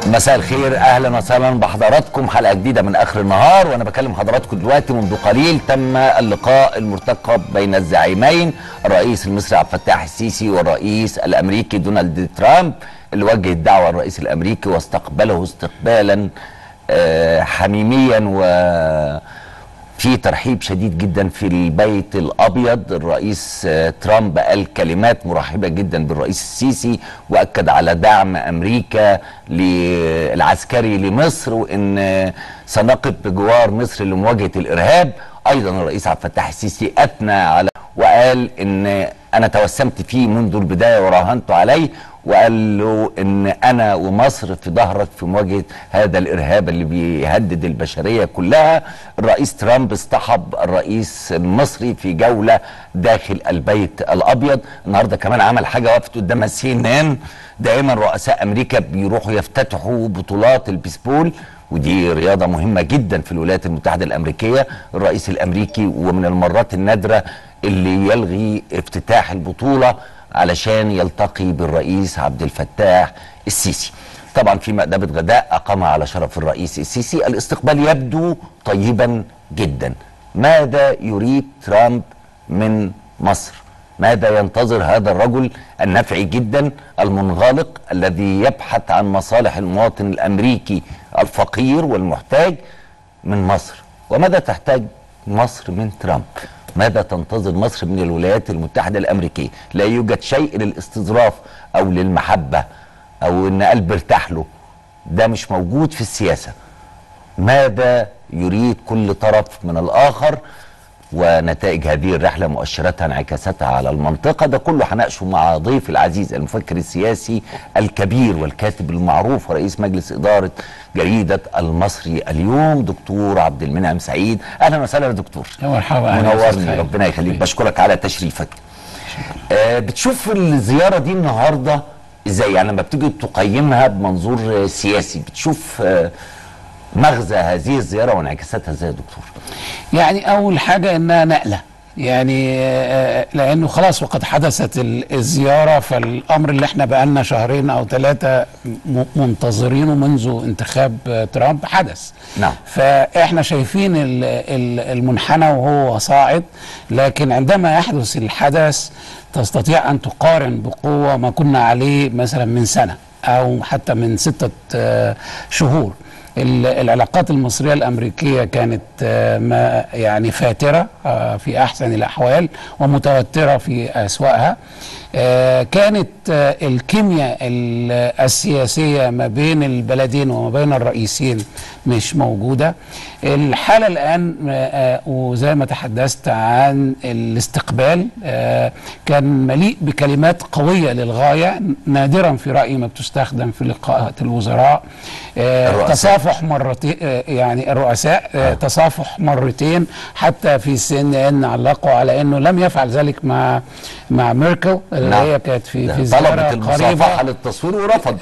مساء الخير اهلا وسهلا بحضراتكم حلقه جديده من اخر النهار وانا بكلم حضراتكم دلوقتي منذ قليل تم اللقاء المرتقب بين الزعيمين الرئيس المصري عبد الفتاح السيسي والرئيس الامريكي دونالد ترامب اللي وجه الدعوه الرئيس الامريكي واستقبله استقبالا آه، حميميا و في ترحيب شديد جدا في البيت الابيض الرئيس آه، ترامب قال كلمات مرحبه جدا بالرئيس السيسي واكد على دعم امريكا ل- العسكري لمصر وان آه، سنقف بجوار مصر لمواجهه الارهاب ايضا الرئيس عبد الفتاح السيسي اثنى على وقال ان انا توسمت فيه منذ البدايه وراهنت عليه وقال له ان انا ومصر في ظهرك في مواجهه هذا الارهاب اللي بيهدد البشريه كلها الرئيس ترامب اصطحب الرئيس المصري في جوله داخل البيت الابيض النهارده كمان عمل حاجه وقفت قدام سي ان ان دائما رؤساء امريكا بيروحوا يفتتحوا بطولات البيسبول ودي رياضة مهمة جدا في الولايات المتحدة الأمريكية الرئيس الأمريكي ومن المرات النادرة اللي يلغي افتتاح البطولة علشان يلتقي بالرئيس عبد الفتاح السيسي طبعا في مأدبة غداء أقامها على شرف الرئيس السيسي الاستقبال يبدو طيبا جدا ماذا يريد ترامب من مصر ماذا ينتظر هذا الرجل النفعي جدا المنغلق الذي يبحث عن مصالح المواطن الامريكي الفقير والمحتاج من مصر وماذا تحتاج مصر من ترامب ماذا تنتظر مصر من الولايات المتحده الامريكيه لا يوجد شيء للاستظراف او للمحبه او ان قلب ارتاح له ده مش موجود في السياسه ماذا يريد كل طرف من الآخر ونتائج هذه الرحلة مؤشراتها انعكاساتها على المنطقة ده كله هناقشه مع ضيف العزيز المفكر السياسي الكبير والكاتب المعروف ورئيس مجلس إدارة جريدة المصري اليوم دكتور عبد المنعم سعيد أهلا وسهلا يا دكتور يا مرحبا أهلا وسهلا. منورني ربنا يخليك بشكرك على تشريفك آه بتشوف الزيارة دي النهاردة ازاي يعني لما بتيجي تقيمها بمنظور آه، سياسي بتشوف آه مغزى هذه الزيارة وانعكاساتها ازاي يا دكتور يعني اول حاجه انها نقله يعني آه، لانه خلاص وقد حدثت ال- الزياره فالامر اللي احنا بقالنا شهرين او ثلاثه م- منتظرينه منذ انتخاب آه، ترامب حدث نعم. فاحنا شايفين ال- ال- المنحنى وهو صاعد لكن عندما يحدث الحدث تستطيع ان تقارن بقوه ما كنا عليه مثلا من سنه او حتى من سته آه، شهور ال- العلاقات المصرية الأمريكية كانت آه، ما يعني فاترة آه، في أحسن الأحوال ومتوترة في أسواقها آه، كانت آه، الكيمياء ال- السياسية ما بين البلدين وما بين الرئيسين مش موجودة الحالة الآن آه، آه، وزي ما تحدثت عن الاستقبال آه، كان مليء بكلمات قوية للغاية نادرا في رأيي ما بتستخدم في لقاءات الوزراء آه، الرؤساء. تصافح مرتين آه، يعني الرؤساء آه، تصافح مرتين حتى في سن ان علقوا على انه لم يفعل ذلك مع مع ميركل اللي نعم. هي كانت في في طلبت زياره المصافحة قريبه للتصوير ورفض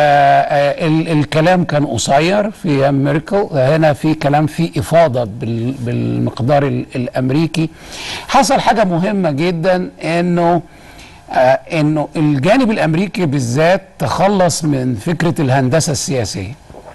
فالكلام كان قصير في أيام ميركل هنا في كلام في افاضه بال- بالمقدار ال- الامريكي حصل حاجه مهمه جدا انه آه انه الجانب الامريكي بالذات تخلص من فكره الهندسه السياسيه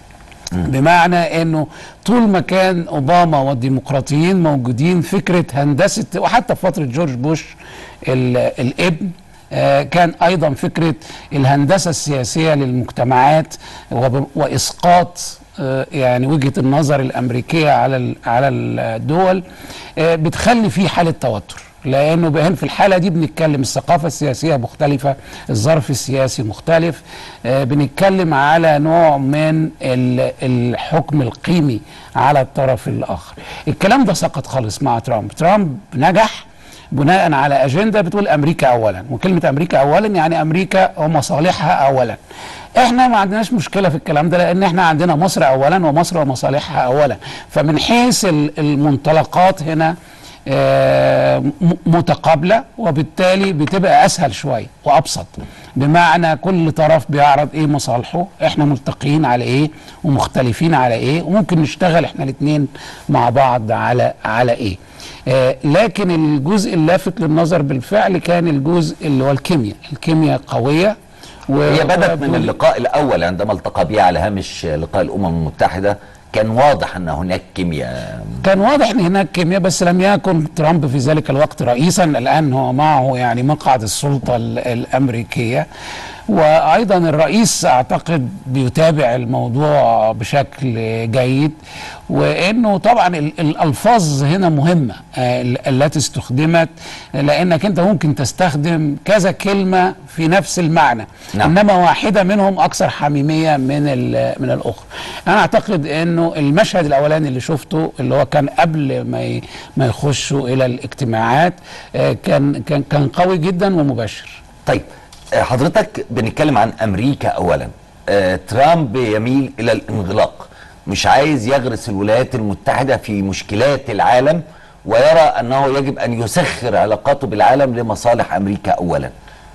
بمعنى انه طول ما كان اوباما والديمقراطيين موجودين فكره هندسه وحتى في فتره جورج بوش ال- الابن آه، كان ايضا فكره الهندسه السياسيه للمجتمعات وب- واسقاط آه، يعني وجهه النظر الامريكيه على ال- على الدول آه، بتخلي في حاله توتر لانه بهن في الحاله دي بنتكلم الثقافه السياسيه مختلفه الظرف السياسي مختلف آه بنتكلم على نوع من ال- الحكم القيمي على الطرف الاخر الكلام ده سقط خالص مع ترامب ترامب نجح بناء على اجنده بتقول امريكا اولا وكلمه امريكا اولا يعني امريكا ومصالحها اولا احنا ما عندناش مشكله في الكلام ده لان احنا عندنا مصر اولا ومصر ومصالحها اولا فمن حيث ال- المنطلقات هنا آه، م- متقابله وبالتالي بتبقى اسهل شويه وابسط بمعنى كل طرف بيعرض ايه مصالحه احنا ملتقيين على ايه ومختلفين على ايه وممكن نشتغل احنا الاثنين مع بعض على على ايه آه لكن الجزء اللافت للنظر بالفعل كان الجزء اللي هو الكيمياء الكيمياء قويه و- هي بدأت من و- اللقاء الأول عندما التقى بها على هامش لقاء الأمم المتحدة كان واضح أن هناك كيمياء كان واضح ان هناك كيمياء بس لم يكن ترامب في ذلك الوقت رئيسا الان هو معه يعني مقعد السلطه ال- الامريكيه وايضا الرئيس اعتقد بيتابع الموضوع بشكل جيد وانه طبعا ال- الالفاظ هنا مهمه آه، ال- التي استخدمت لانك انت ممكن تستخدم كذا كلمه في نفس المعنى نعم. انما واحده منهم اكثر حميميه من ال- من الاخرى انا اعتقد انه المشهد الاولاني اللي شفته اللي هو كان قبل ما ي- ما يخشوا الى الاجتماعات آه، كان كان كان قوي جدا ومباشر طيب آه، حضرتك بنتكلم عن أمريكا أولا آه، ترامب يميل إلى الانغلاق مش عايز يغرس الولايات المتحدة في مشكلات العالم ويرى أنه يجب أن يسخر علاقاته بالعالم لمصالح أمريكا أولا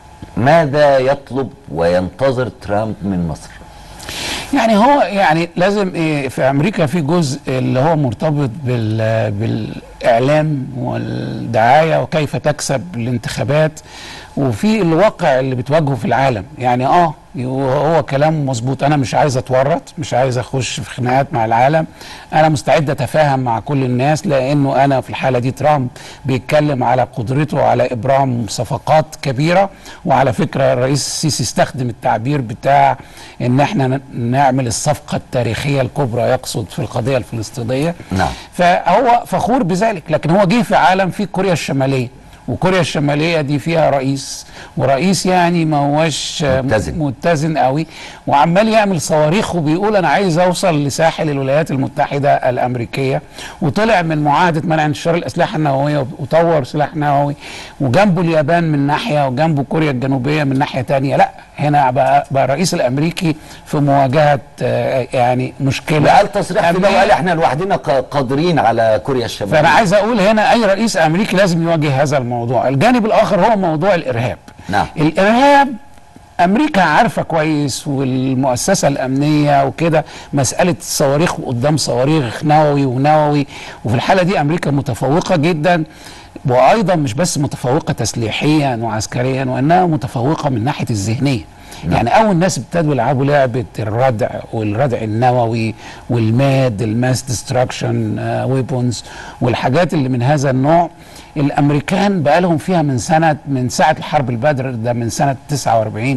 ماذا يطلب وينتظر ترامب من مصر؟ يعني هو يعني لازم إيه في امريكا في جزء اللي هو مرتبط بال بالاعلام والدعايه وكيف تكسب الانتخابات وفي الواقع اللي بتواجهه في العالم يعني اه هو كلام مظبوط انا مش عايز اتورط مش عايز اخش في خناقات مع العالم انا مستعد اتفاهم مع كل الناس لانه انا في الحاله دي ترامب بيتكلم على قدرته على ابرام صفقات كبيره وعلى فكره الرئيس السيسي استخدم التعبير بتاع ان احنا ن- نعمل الصفقه التاريخيه الكبرى يقصد في القضيه الفلسطينيه نعم. فهو فخور بذلك لكن هو جه في عالم فيه كوريا الشماليه وكوريا الشماليه دي فيها رئيس ورئيس يعني ما هوش متزن. متزن قوي وعمال يعمل صواريخ وبيقول انا عايز اوصل لساحل الولايات المتحده الامريكيه وطلع من معاهده منع انتشار الاسلحه النوويه وطور سلاح نووي وجنبه اليابان من ناحيه وجنبه كوريا الجنوبيه من ناحيه تانية لا هنا بقى, بقى الرئيس الامريكي في مواجهه آه، يعني مشكله قال تصريح كده أمنية. وقال احنا لوحدنا ق- قادرين على كوريا الشمالية فانا عايز اقول هنا اي رئيس امريكي لازم يواجه هذا الموضوع الجانب الاخر هو موضوع الارهاب نعم. الارهاب امريكا عارفه كويس والمؤسسه الامنيه وكده مساله صواريخ قدام صواريخ نووي ونووي وفي الحاله دي امريكا متفوقه جدا وايضا مش بس متفوقه تسليحيا وعسكريا وانها متفوقه من ناحيه الذهنيه نعم. يعني اول ناس ابتدوا يلعبوا لعبه الردع والردع النووي والماد الماس ديستراكشن ويبونز والحاجات اللي من هذا النوع الامريكان بقالهم فيها من سنه من ساعه الحرب البدر ده من سنه 49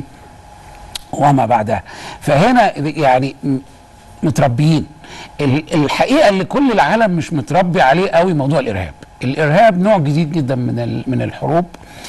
وما بعدها فهنا يعني م- متربيين ال- الحقيقه اللي كل العالم مش متربي عليه قوي موضوع الارهاب الارهاب نوع جديد جدا من ال- من الحروب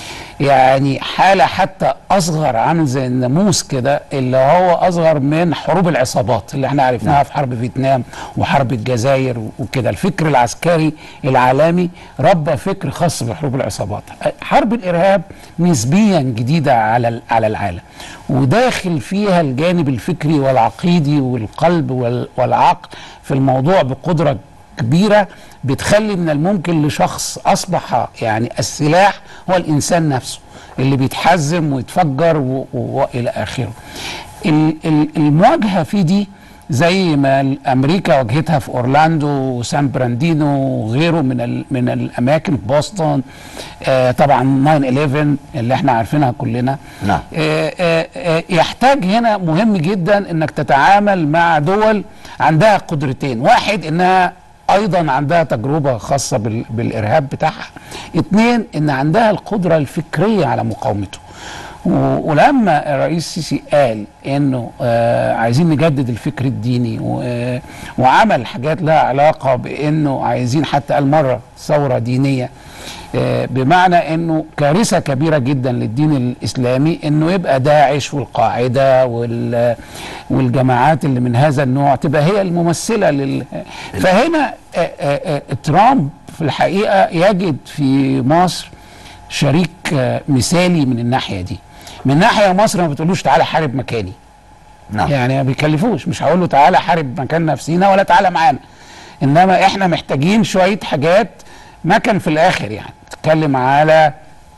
يعني حاله حتى اصغر عامل زي الناموس كده اللي هو اصغر من حروب العصابات اللي احنا عرفناها في حرب فيتنام وحرب الجزائر وكده الفكر العسكري العالمي ربى فكر خاص بحروب العصابات حرب الارهاب نسبيا جديده على ال- على العالم وداخل فيها الجانب الفكري والعقيدي والقلب وال- والعقل في الموضوع بقدره كبيره بتخلي من الممكن لشخص اصبح يعني السلاح هو الانسان نفسه اللي بيتحزم ويتفجر و- و- والى اخره. ال- ال- المواجهه في دي زي ما امريكا واجهتها في اورلاندو وسان براندينو وغيره من ال- من الاماكن بوسطن آه طبعا 9 اللي احنا عارفينها كلنا نعم. آه، آه، آه، يحتاج هنا مهم جدا انك تتعامل مع دول عندها قدرتين واحد انها ايضا عندها تجربه خاصه بال- بالارهاب بتاعها اتنين ان عندها القدره الفكريه على مقاومته و- ولما الرئيس السيسي قال انه آه عايزين نجدد الفكر الديني و- آه، وعمل حاجات لها علاقه بانه عايزين حتى قال مره ثوره دينيه آه، بمعنى انه كارثه كبيره جدا للدين الاسلامي انه يبقى داعش والقاعده وال والجماعات اللي من هذا النوع تبقى هي الممثله لل فهنا آه، آه، آه، ترامب في الحقيقه يجد في مصر شريك آه، مثالي من الناحيه دي من ناحيه مصر ما بتقولوش تعالى حارب مكاني نعم يعني ما بيكلفوش مش هقول له تعالى حارب مكاننا في سينا ولا تعالى معانا انما احنا محتاجين شويه حاجات ما كان في الاخر يعني تتكلم على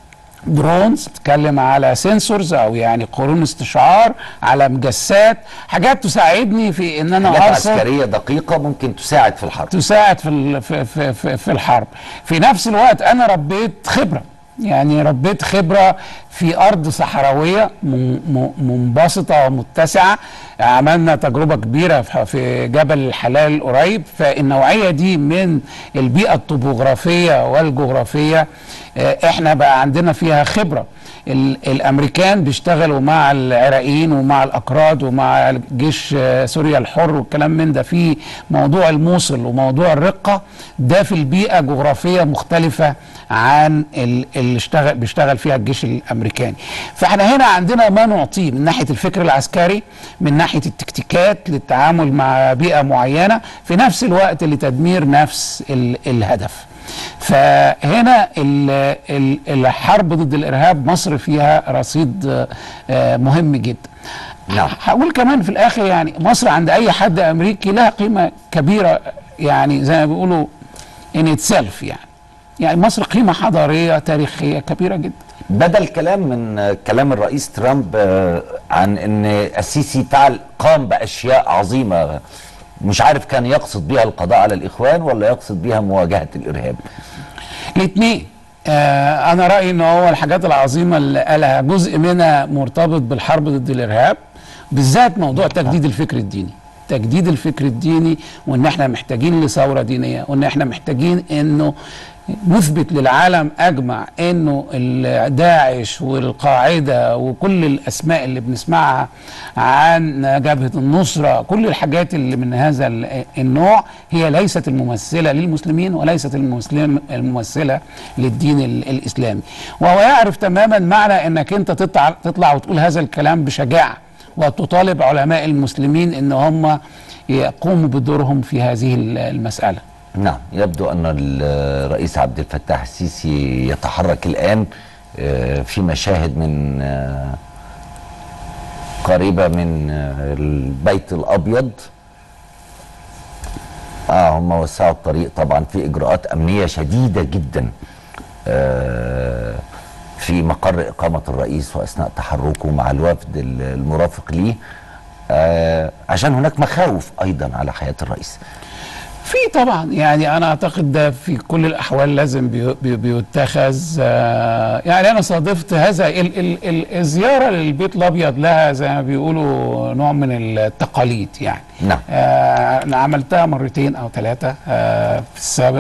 درونز تتكلم على سنسورز او يعني قرون استشعار على مجسات حاجات تساعدني في ان انا حاجات ارصد عسكرية دقيقة ممكن تساعد في الحرب تساعد في ال- في في في, في الحرب في نفس الوقت انا ربيت خبره يعني ربيت خبره في ارض صحراويه م- م- منبسطه ومتسعه عملنا تجربه كبيره في- في جبل الحلال قريب فالنوعيه دي من البيئه الطبوغرافيه والجغرافيه آه، احنا بقى عندنا فيها خبره ال- الامريكان بيشتغلوا مع العراقيين ومع الاكراد ومع جيش آه، سوريا الحر والكلام من ده في موضوع الموصل وموضوع الرقه ده في البيئه جغرافيه مختلفه عن ال- اللي اشتغل بيشتغل فيها الجيش الامريكاني فاحنا هنا عندنا ما نعطيه من ناحيه الفكر العسكري من ناحيه التكتيكات للتعامل مع بيئه معينه في نفس الوقت لتدمير نفس ال- الهدف فهنا ال- ال- الحرب ضد الارهاب مصر فيها رصيد آه، آه، مهم جدا نعم. هقول كمان في الاخر يعني مصر عند اي حد امريكي لها قيمه كبيره يعني زي ما بيقولوا ان اتسلف يعني يعني مصر قيمه حضاريه تاريخيه كبيره جدا بدا الكلام من آه، كلام الرئيس ترامب آه، عن ان السيسي تعال قام باشياء عظيمه مش عارف كان يقصد بها القضاء على الاخوان ولا يقصد بها مواجهه الارهاب الاثنين آه انا رايي ان هو الحاجات العظيمه اللي قالها جزء منها مرتبط بالحرب ضد الارهاب بالذات موضوع تجديد الفكر الديني تجديد الفكر الديني وان احنا محتاجين لثوره دينيه وان احنا محتاجين انه نثبت للعالم اجمع انه ال- داعش والقاعده وكل الاسماء اللي بنسمعها عن جبهه النصره كل الحاجات اللي من هذا ال- النوع هي ليست الممثله للمسلمين وليست المسلم الممثله للدين ال- الاسلامي وهو يعرف تماما معنى انك انت تطلع تطلع وتقول هذا الكلام بشجاعه وتطالب علماء المسلمين ان هم يقوموا بدورهم في هذه ال- المساله نعم يبدو ان الرئيس عبد الفتاح السيسي يتحرك الان آه، في مشاهد من آه، قريبه من آه، البيت الابيض اه هم وسعوا الطريق طبعا في اجراءات امنيه شديده جدا آه، في مقر اقامه الرئيس واثناء تحركه مع الوفد المرافق ليه آه، عشان هناك مخاوف ايضا على حياه الرئيس في طبعا يعني انا اعتقد ده في كل الاحوال لازم بي- بي- بيتخذ آه، يعني انا صادفت هذا ال ال ال الزياره للبيت الابيض لها زي ما بيقولوا نوع من التقاليد يعني نعم. آه، انا عملتها مرتين او ثلاثه آه، في السابق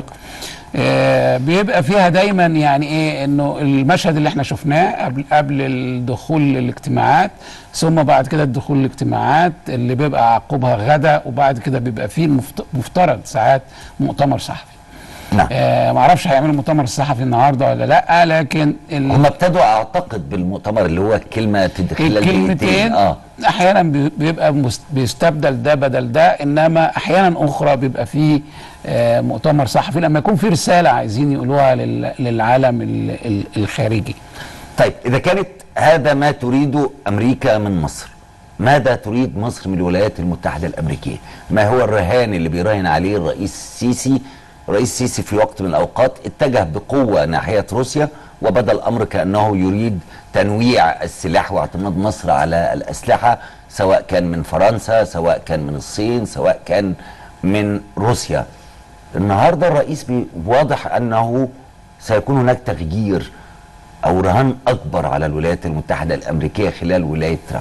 آه، بيبقى فيها دايما يعني ايه انه المشهد اللي احنا شفناه قبل قبل الدخول للاجتماعات ثم بعد كده الدخول للاجتماعات اللي بيبقى عقبها غدا وبعد كده بيبقى فيه المفت- مفترض ساعات مؤتمر صحفي نعم آه معرفش هيعملوا مؤتمر صحفي النهارده ولا لا لكن ال- هم ابتدوا اعتقد بالمؤتمر اللي هو الكلمه خلال الكلمتين دقيقتين اه احيانا بي- بيبقى مست- بيستبدل ده بدل ده انما احيانا اخرى بيبقى فيه آه، مؤتمر صحفي لما يكون في رساله عايزين يقولوها لل- للعالم ال- ال- الخارجي طيب اذا كانت هذا ما تريده امريكا من مصر ماذا تريد مصر من الولايات المتحده الامريكيه ما هو الرهان اللي بيراهن عليه الرئيس السيسي الرئيس السيسي في وقت من الاوقات اتجه بقوه ناحيه روسيا وبدا الامر كانه يريد تنويع السلاح واعتماد مصر على الاسلحه سواء كان من فرنسا سواء كان من الصين سواء كان من روسيا النهارده الرئيس بي- واضح انه سيكون هناك تغيير او رهان اكبر على الولايات المتحده الامريكيه خلال ولايه ترامب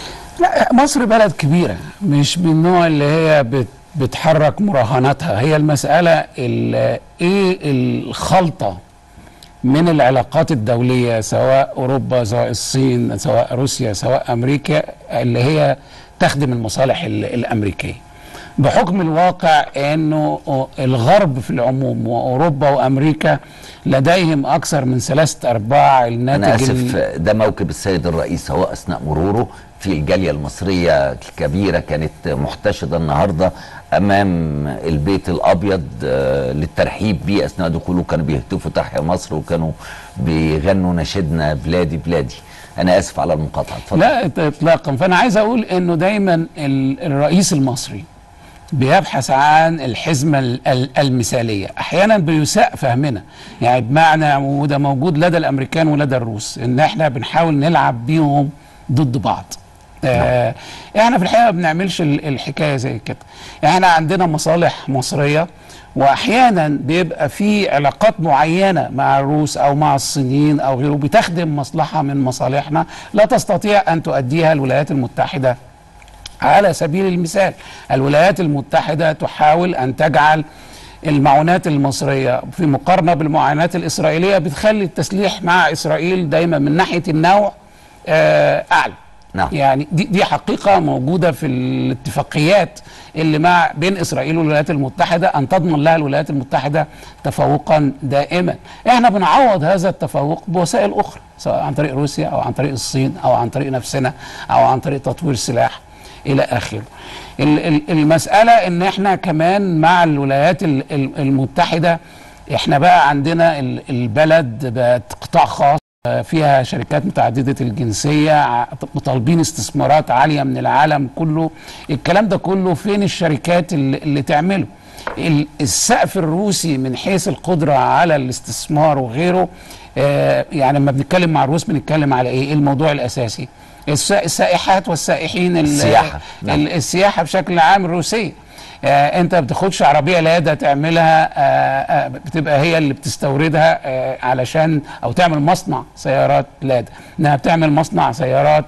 لا مصر بلد كبيرة مش من النوع اللي هي بت بتحرك مراهناتها هي المسألة ال- ايه الخلطة من العلاقات الدولية سواء أوروبا سواء الصين سواء روسيا سواء أمريكا اللي هي تخدم المصالح ال- الأمريكية بحكم الواقع أنه الغرب في العموم وأوروبا وأمريكا لديهم أكثر من ثلاثة أرباع الناتج انا ال- اسف ده موكب السيد الرئيس هو اثناء مروره في الجاليه المصريه الكبيره كانت محتشده النهارده امام البيت الابيض آه، للترحيب بيه اثناء دخوله كانوا بيهتفوا تحيا مصر وكانوا بيغنوا نشيدنا بلادي بلادي انا اسف على المقاطعه اتفضل لا إط- اطلاقا فانا عايز اقول انه دايما ال- الرئيس المصري بيبحث عن الحزمه ال- ال- المثاليه احيانا بيساء فهمنا يعني بمعنى وده موجود لدى الامريكان ولدى الروس ان احنا بنحاول نلعب بيهم ضد بعض آه احنا في الحقيقه ما بنعملش ال- الحكايه زي كده احنا عندنا مصالح مصريه واحيانا بيبقى في علاقات معينه مع الروس او مع الصينيين او غيره بتخدم مصلحه من مصالحنا لا تستطيع ان تؤديها الولايات المتحده على سبيل المثال الولايات المتحده تحاول ان تجعل المعونات المصريه في مقارنه بالمعونات الاسرائيليه بتخلي التسليح مع اسرائيل دايما من ناحيه النوع آه، اعلى نعم. يعني دي دي حقيقه موجوده في الاتفاقيات اللي مع بين اسرائيل والولايات المتحده ان تضمن لها الولايات المتحده تفوقا دائما احنا بنعوض هذا التفوق بوسائل اخرى سواء عن طريق روسيا او عن طريق الصين او عن طريق نفسنا او عن طريق تطوير سلاح الى اخره ال- ال- المساله ان احنا كمان مع الولايات ال- ال- المتحده احنا بقى عندنا ال- البلد بقت قطاع خاص آه، فيها شركات متعددة الجنسية ع- مطالبين استثمارات عالية من العالم كله الكلام ده كله فين الشركات اللي, اللي تعمله ال- السقف الروسي من حيث القدرة على الاستثمار وغيره آه، يعني لما بنتكلم مع الروس بنتكلم على ايه إيه الموضوع الاساسي الس- السائحات والسائحين ال- السياحة، نعم. ال- السياحة بشكل عام الروسية آه انت بتاخدش عربيه لادا تعملها آه آه بتبقى هي اللي بتستوردها آه علشان او تعمل مصنع سيارات لادا انها بتعمل مصنع سيارات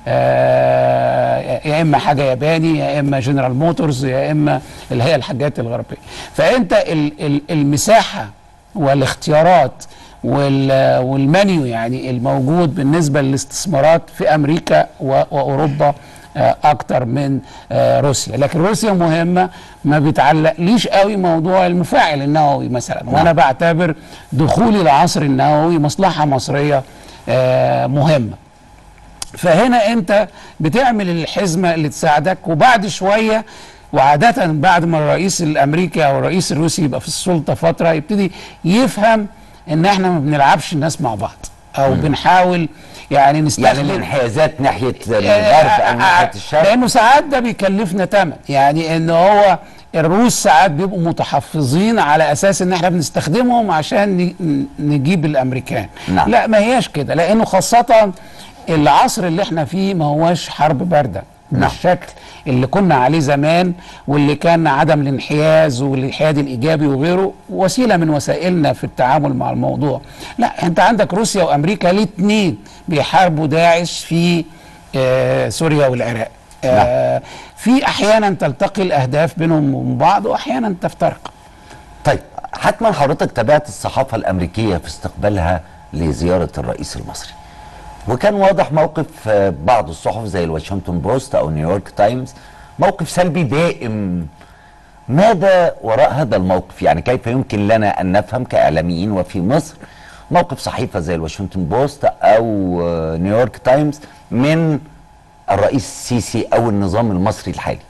آه يا اما حاجه ياباني يا اما جنرال موتورز يا اما اللي هي الحاجات الغربيه فانت ال ال المساحه والاختيارات وال- والمنيو يعني الموجود بالنسبه للاستثمارات في امريكا و- واوروبا آه، اكتر من آه، روسيا لكن روسيا مهمه ما بتعلقليش قوي موضوع المفاعل النووي مثلا وانا بعتبر دخولي العصر النووي مصلحه مصريه آه، مهمه فهنا انت بتعمل الحزمه اللي تساعدك وبعد شويه وعاده بعد ما الرئيس الامريكي او الرئيس الروسي يبقى في السلطه فتره يبتدي يفهم ان احنا ما بنلعبش الناس مع بعض او بنحاول يعني يعني نستغل الانحيازات ناحيه الغرب او ناحيه الشرق لانه ساعات ده بيكلفنا ثمن يعني ان هو الروس ساعات بيبقوا متحفظين على اساس ان احنا بنستخدمهم عشان ن- نجيب الامريكان نعم. لا ما هياش كده لانه خاصه العصر اللي احنا فيه ما هوش حرب بارده نعم. بالشكل اللي كنا عليه زمان واللي كان عدم الانحياز والانحياد الايجابي وغيره وسيله من وسائلنا في التعامل مع الموضوع لا انت عندك روسيا وامريكا الاثنين بيحاربوا داعش في آه سوريا والعراق آه في احيانا تلتقي الاهداف بينهم وبين بعض واحيانا تفترق طيب حتما حضرتك تابعت الصحافه الامريكيه في استقبالها لزياره الرئيس المصري وكان واضح موقف آه، بعض الصحف زي الواشنطن بوست او نيويورك تايمز موقف سلبي دائم ماذا وراء هذا الموقف يعني كيف يمكن لنا ان نفهم كاعلاميين وفي مصر موقف صحيفه زي الواشنطن بوست او آه، نيويورك تايمز من الرئيس السيسي او النظام المصري الحالي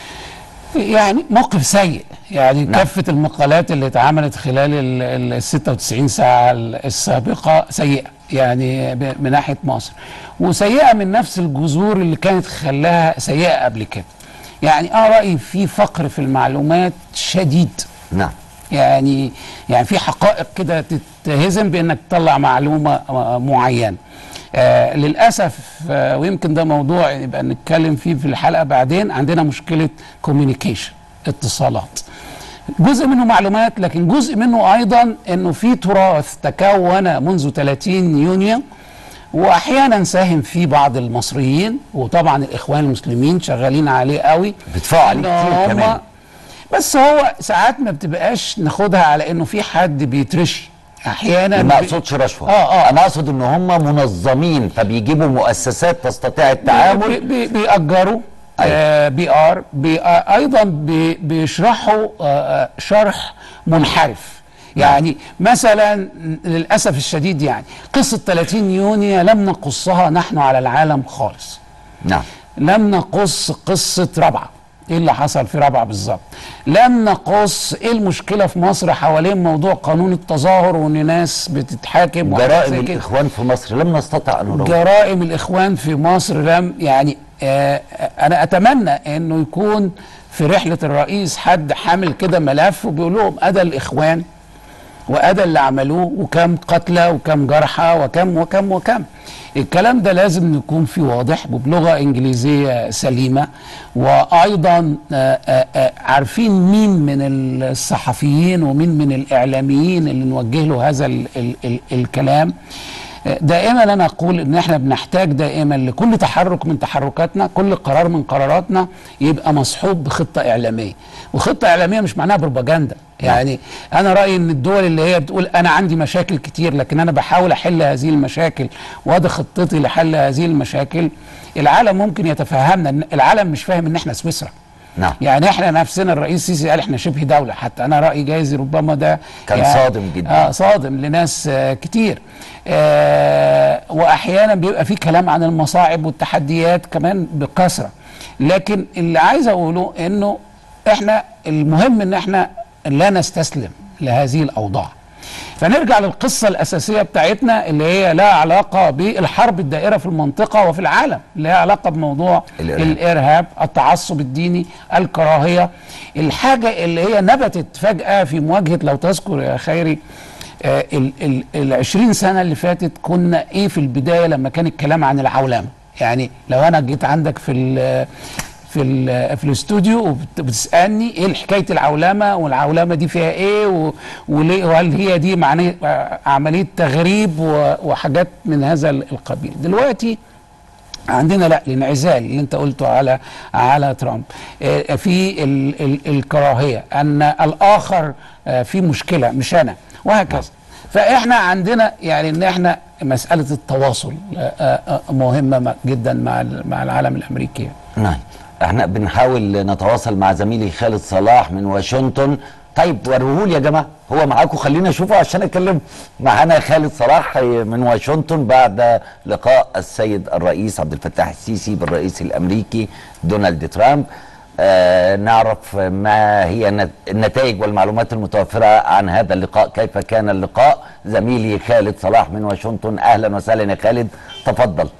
يعني موقف سيء يعني نعم. نعم. كافة المقالات اللي اتعملت خلال ال ال 96 ساعة ال- السابقة سيئة يعني ب- من ناحية مصر وسيئة من نفس الجذور اللي كانت خلاها سيئة قبل كده يعني أنا رأيي في فقر في المعلومات شديد نعم يعني يعني في حقائق كده تتهزم بانك تطلع معلومه آه، معينه آه للاسف آه ويمكن ده موضوع يبقى نتكلم فيه في الحلقه بعدين عندنا مشكله كوميونيكيشن اتصالات جزء منه معلومات لكن جزء منه ايضا انه في تراث تكون منذ 30 يونيو واحيانا ساهم فيه بعض المصريين وطبعا الاخوان المسلمين شغالين عليه قوي بيدفعوا عليه إن كتير هم- كمان. بس هو ساعات ما بتبقاش ناخدها على انه في حد بيترشي احيانا ما بي- اقصدش رشوه آه، آه. انا اقصد ان هم منظمين فبيجيبوا مؤسسات تستطيع بي التعامل بي بيأجروا أيوة. آه بي ار بي آه ايضا بي بيشرحوا آه آه، شرح منحرف يعني مثلا للاسف الشديد يعني قصه 30 يونيو لم نقصها نحن على العالم خالص نعم لم نقص قصة رابعة ايه اللي حصل في رابعة بالظبط لم نقص ايه المشكلة في مصر حوالين موضوع قانون التظاهر وان ناس بتتحاكم وحاجات جرائم زي كده. الاخوان في مصر لم نستطع ان نروج جرائم الاخوان في مصر لم يعني آه انا اتمنى انه يكون في رحلة الرئيس حد حامل كده ملف وبيقول لهم ادى الاخوان وادى اللي عملوه وكم قتلى وكم جرحى وكم وكم وكم الكلام ده لازم يكون فيه واضح وبلغه انجليزيه سليمه وايضا آه، آه، آه، عارفين مين من الصحفيين ومين من الاعلاميين اللي نوجه له هذا ال ال ال الكلام دائما انا اقول ان احنا بنحتاج دائما لكل تحرك من تحركاتنا كل قرار من قراراتنا يبقى مصحوب بخطه اعلاميه وخطه اعلاميه مش معناها بروباجندا يعني انا رايي ان الدول اللي هي بتقول انا عندي مشاكل كتير لكن انا بحاول احل هذه المشاكل وادي خطتي لحل هذه المشاكل العالم ممكن يتفهمنا إن العالم مش فاهم ان احنا سويسرا نعم يعني احنا نفسنا الرئيس السيسي قال احنا شبه دوله حتى انا رايي جايز ربما ده كان يعني صادم جدا. اه صادم لناس آه كتير آه واحيانا بيبقى في كلام عن المصاعب والتحديات كمان بكثره لكن اللي عايز اقوله انه احنا المهم ان احنا لا نستسلم لهذه الاوضاع فنرجع للقصة الأساسية بتاعتنا اللي هي لها علاقة بالحرب الدائرة في المنطقة وفي العالم لها علاقة بموضوع الإرهاب. الإرهاب التعصب الديني الكراهية الحاجة اللي هي نبتت فجأة في مواجهة لو تذكر يا خيري آه، ال ال العشرين سنة اللي فاتت كنا ايه في البداية لما كان الكلام عن العولمة يعني لو انا جيت عندك في ال في ال في الاستوديو وبتسالني ايه حكايه العولمه والعولمه دي فيها ايه و- وليه وهل هي دي معناه آه، عمليه تغريب و- وحاجات من هذا القبيل دلوقتي عندنا لا الانعزال اللي انت قلته على على ترامب آه، في ال ال الكراهيه ان الاخر آه، في مشكله مش انا وهكذا فاحنا عندنا يعني ان احنا مساله التواصل آه، آه، آه، مهمه م- جدا مع ال- مع العالم الامريكي نعم احنا بنحاول نتواصل مع زميلي خالد صلاح من واشنطن طيب وريهولي يا جماعه هو معاكم خلينا اشوفه عشان اتكلم معانا خالد صلاح من واشنطن بعد لقاء السيد الرئيس عبد الفتاح السيسي بالرئيس الامريكي دونالد ترامب آه نعرف ما هي النت- النتائج والمعلومات المتوفره عن هذا اللقاء كيف كان اللقاء زميلي خالد صلاح من واشنطن اهلا وسهلا يا خالد تفضل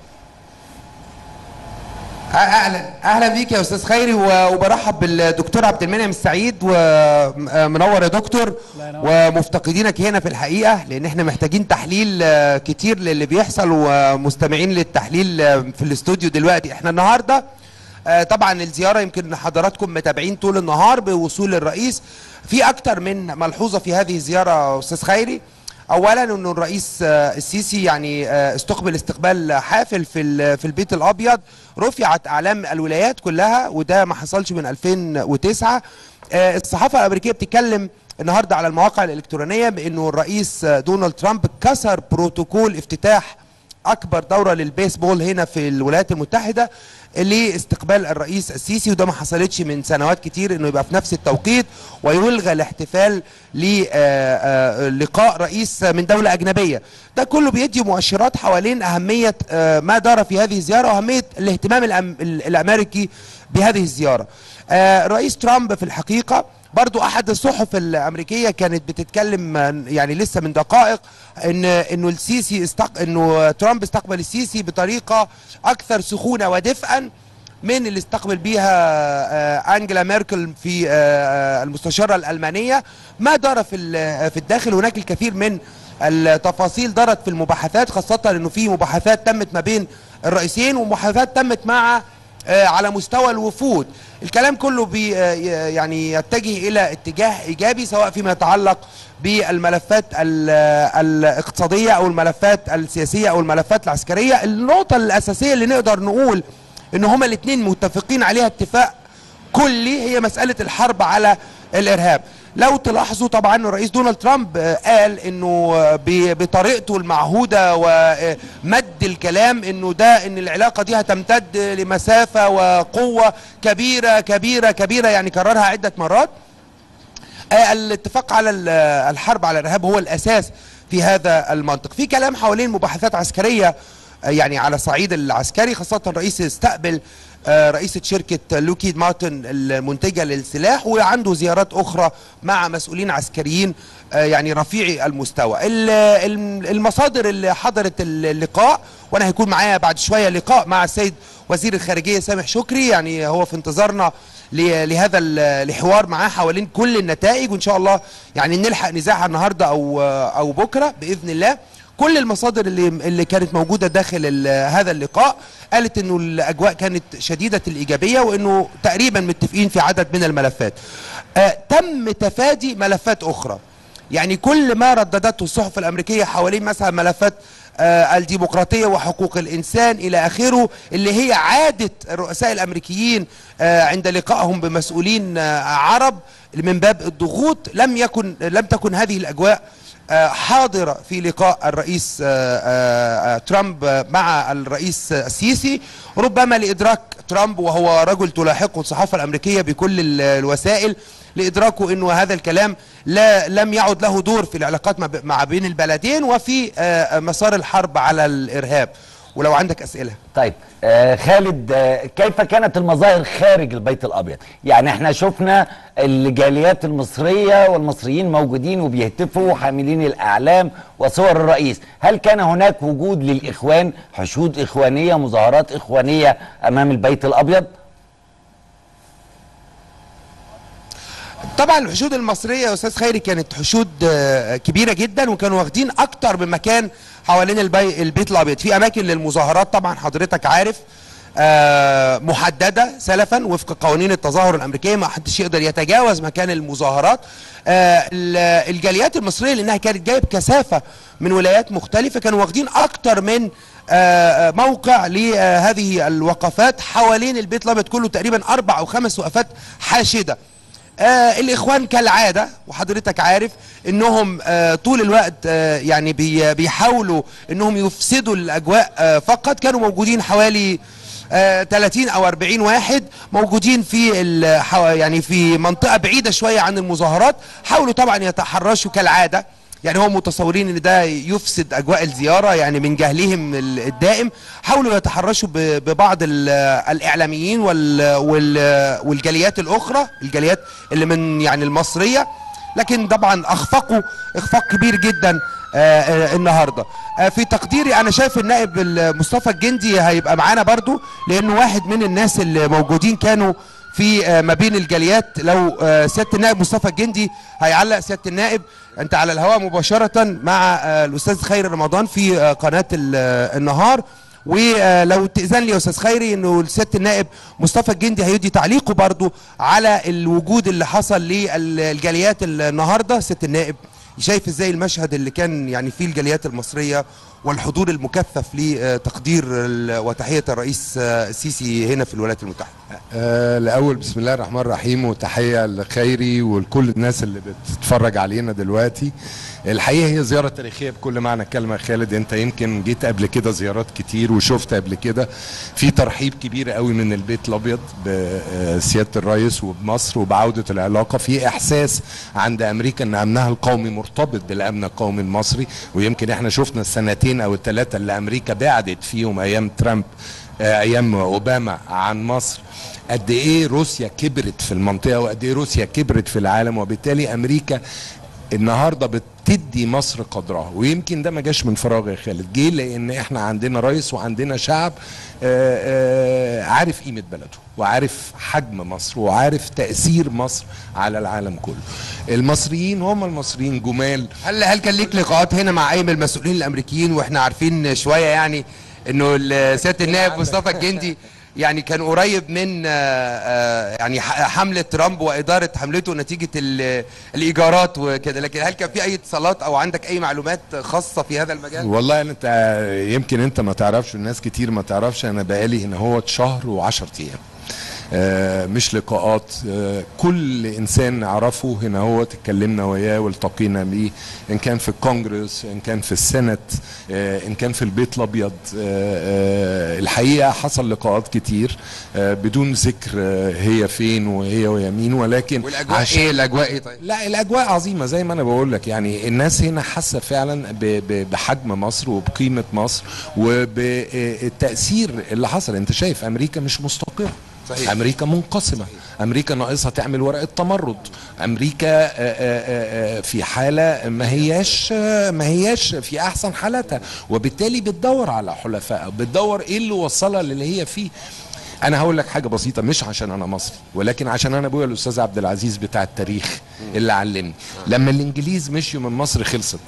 اهلا اهلا بيك يا استاذ خيري و- وبرحب بالدكتور عبد المنعم السعيد ومنور يا دكتور ومفتقدينك هنا في الحقيقه لان احنا محتاجين تحليل آه، كتير للي بيحصل ومستمعين للتحليل آه، في الاستوديو دلوقتي احنا النهارده آه، طبعا الزياره يمكن حضراتكم متابعين طول النهار بوصول الرئيس في اكتر من ملحوظه في هذه الزياره استاذ خيري اولا انه الرئيس آه، السيسي يعني آه، استقبل استقبال حافل في ال- في البيت الابيض رفعت اعلام الولايات كلها وده ما حصلش من 2009 آه، الصحافه الامريكيه بتتكلم النهارده على المواقع الالكترونيه بانه الرئيس آه، دونالد ترامب كسر بروتوكول افتتاح اكبر دوره للبيسبول هنا في الولايات المتحده لاستقبال الرئيس السيسي وده ما حصلتش من سنوات كتير انه يبقى في نفس التوقيت ويلغى الاحتفال للقاء رئيس من دوله اجنبيه ده كله بيدي مؤشرات حوالين اهميه آه، ما دار في هذه الزياره واهميه الاهتمام الأم- الامريكي بهذه الزياره آه، رئيس ترامب في الحقيقه برضو احد الصحف الامريكيه كانت بتتكلم آه، يعني لسه من دقائق ان انه السيسي استق... انه ترامب استقبل السيسي بطريقه اكثر سخونه ودفئا من اللي استقبل بيها آه، انجلا ميركل في آه، آه، المستشاره الالمانيه ما دار في ال- في الداخل هناك الكثير من التفاصيل دارت في المباحثات خاصه انه في مباحثات تمت ما بين الرئيسين ومباحثات تمت مع آه، على مستوى الوفود الكلام كله بي آه، ي- يعني يتجه الى اتجاه ايجابي سواء فيما يتعلق بالملفات ال- آه، الاقتصاديه او الملفات السياسيه او الملفات العسكريه النقطه الاساسيه اللي نقدر نقول ان هما الاثنين متفقين عليها اتفاق كلي هي مساله الحرب على الارهاب لو تلاحظوا طبعا الرئيس دونالد ترامب آه، قال انه آه، ب- بطريقته المعهوده ومد الكلام انه ده ان العلاقه دي هتمتد لمسافه وقوه كبيره كبيره كبيره يعني كررها عده مرات آه، الاتفاق على ال- الحرب على الارهاب هو الاساس في هذا المنطق في كلام حوالين مباحثات عسكريه آه، يعني على الصعيد العسكري خاصه الرئيس استقبل آه، رئيسة شركة لوكيد مارتن المنتجة للسلاح وعنده زيارات أخرى مع مسؤولين عسكريين آه، يعني رفيعي المستوى ال- الم- المصادر اللي حضرت اللقاء وأنا هيكون معايا بعد شوية لقاء مع السيد وزير الخارجية سامح شكري يعني هو في انتظارنا ل- لهذا ال- الحوار معاه حوالين كل النتائج وان شاء الله يعني نلحق نذاعها النهارده او او بكره باذن الله كل المصادر اللي اللي كانت موجوده داخل ال- هذا اللقاء قالت انه الاجواء كانت شديده الايجابيه وانه تقريبا متفقين في عدد من الملفات آه تم تفادي ملفات اخرى يعني كل ما رددته الصحف الامريكيه حوالين مثلا ملفات آه، الديمقراطيه وحقوق الانسان الى اخره اللي هي عاده الرؤساء الامريكيين آه، عند لقائهم بمسؤولين آه، عرب من باب الضغوط لم يكن لم تكن هذه الاجواء آه، حاضره في لقاء الرئيس آه، آه، آه، ترامب آه، مع الرئيس آه، السيسي ربما لادراك ترامب وهو رجل تلاحقه الصحافه الامريكيه بكل ال- الوسائل لادراكه انه هذا الكلام لا لم يعد له دور في العلاقات ما ب- مع بين البلدين وفي آه، مسار الحرب على الارهاب ولو عندك اسئله طيب آه خالد آه كيف كانت المظاهر خارج البيت الابيض يعني احنا شفنا الجاليات المصريه والمصريين موجودين وبيهتفوا حاملين الاعلام وصور الرئيس هل كان هناك وجود للاخوان حشود اخوانيه مظاهرات اخوانيه امام البيت الابيض طبعا الحشود المصريه يا استاذ خيري كانت حشود آه، كبيره جدا وكانوا واخدين اكتر من مكان حوالين البي... البيت الابيض في اماكن للمظاهرات طبعا حضرتك عارف آه، محدده سلفا وفق قوانين التظاهر الامريكيه ما حدش يقدر يتجاوز مكان المظاهرات آه، ال- الجاليات المصريه لانها كانت جايه بكثافه من ولايات مختلفه كانوا واخدين اكتر من آه، موقع لهذه الوقفات حوالين البيت الابيض كله تقريبا اربع او خمس وقفات حاشده آه الاخوان كالعاده وحضرتك عارف انهم آه طول الوقت آه يعني بي بيحاولوا انهم يفسدوا الاجواء آه فقط كانوا موجودين حوالي آه 30 او 40 واحد موجودين في ال- حو- يعني في منطقه بعيده شويه عن المظاهرات حاولوا طبعا يتحرشوا كالعاده يعني هم متصورين ان ده يفسد اجواء الزياره يعني من جهلهم ال- الدائم حاولوا يتحرشوا ب- ببعض ال- الاعلاميين وال وال والجاليات الاخرى الجاليات اللي من يعني المصريه لكن طبعا اخفقوا اخفاق كبير جدا آه، آه، النهارده آه، في تقديري انا شايف النائب ال- مصطفى الجندي هيبقى معانا برضو لانه واحد من الناس اللي موجودين كانوا في آه، ما بين الجاليات لو آه، سياده النائب مصطفى الجندي هيعلق سياده النائب انت على الهواء مباشره مع آه، الاستاذ خير رمضان في آه، قناه ال- آه، النهار ولو تأذن لي يا استاذ خيري انه سياده النائب مصطفى الجندي هيدي تعليقه برضو على الوجود اللي حصل للجاليات النهارده سياده النائب شايف ازاي المشهد اللي كان يعني فيه الجاليات المصريه والحضور المكثف لتقدير ال- وتحيه الرئيس آه، السيسي هنا في الولايات المتحده آه، الأول بسم الله الرحمن الرحيم وتحية لخيري ولكل الناس اللي بتتفرج علينا دلوقتي الحقيقة هي زيارة تاريخية بكل معنى الكلمة يا خالد انت يمكن جيت قبل كده زيارات كتير وشفت قبل كده في ترحيب كبير قوي من البيت الأبيض بسيادة الرئيس وبمصر وبعودة العلاقة في إحساس عند أمريكا أن أمنها القومي مرتبط بالأمن القومي المصري ويمكن احنا شفنا السنتين أو الثلاثة اللي أمريكا بعدت فيهم أيام ترامب آه، ايام اوباما عن مصر قد ايه روسيا كبرت في المنطقه وقد ايه روسيا كبرت في العالم وبالتالي امريكا النهارده بتدي مصر قدرها ويمكن ده ما جاش من فراغ يا خالد جه لان احنا عندنا رئيس وعندنا شعب آه، آه، عارف قيمه بلده وعارف حجم مصر وعارف تاثير مصر على العالم كله المصريين هم المصريين جمال هل هل كان ليك لقاءات هنا مع اي من المسؤولين الامريكيين واحنا عارفين شويه يعني انه ال- سياده النائب مصطفى الجندي يعني كان قريب من آه، آه، يعني ح- حمله ترامب واداره حملته نتيجه ال- الايجارات وكده لكن هل كان في اي اتصالات او عندك اي معلومات خاصه في هذا المجال؟ والله انت يمكن انت ما تعرفش والناس كتير ما تعرفش انا بقالي هنا هو شهر وعشرة ايام آه، مش لقاءات آه، كل انسان نعرفه هنا هو اتكلمنا وياه والتقينا بيه ان كان في الكونجرس ان كان في السنت آه، ان كان في البيت الابيض آه، آه، الحقيقه حصل لقاءات كتير آه، بدون ذكر آه، هي فين وهي وهي مين ولكن والاجواء عشان- ايه الاجواء ايه طيب؟ لا الاجواء عظيمه زي ما انا بقول لك يعني الناس هنا حاسه فعلا ب- ب- بحجم مصر وبقيمه مصر وبالتاثير اللي حصل انت شايف امريكا مش مستقره صحيح. امريكا منقسمه امريكا ناقصها تعمل ورقه تمرد امريكا آه، آه، آه، في حاله ما هياش آه، ما هياش في احسن حالاتها وبالتالي بتدور على حلفائها بتدور ايه اللي وصلها للي هي فيه انا هقول لك حاجه بسيطه مش عشان انا مصري ولكن عشان انا ابويا الاستاذ عبد العزيز بتاع التاريخ اللي علمني لما الانجليز مشيوا من مصر خلصت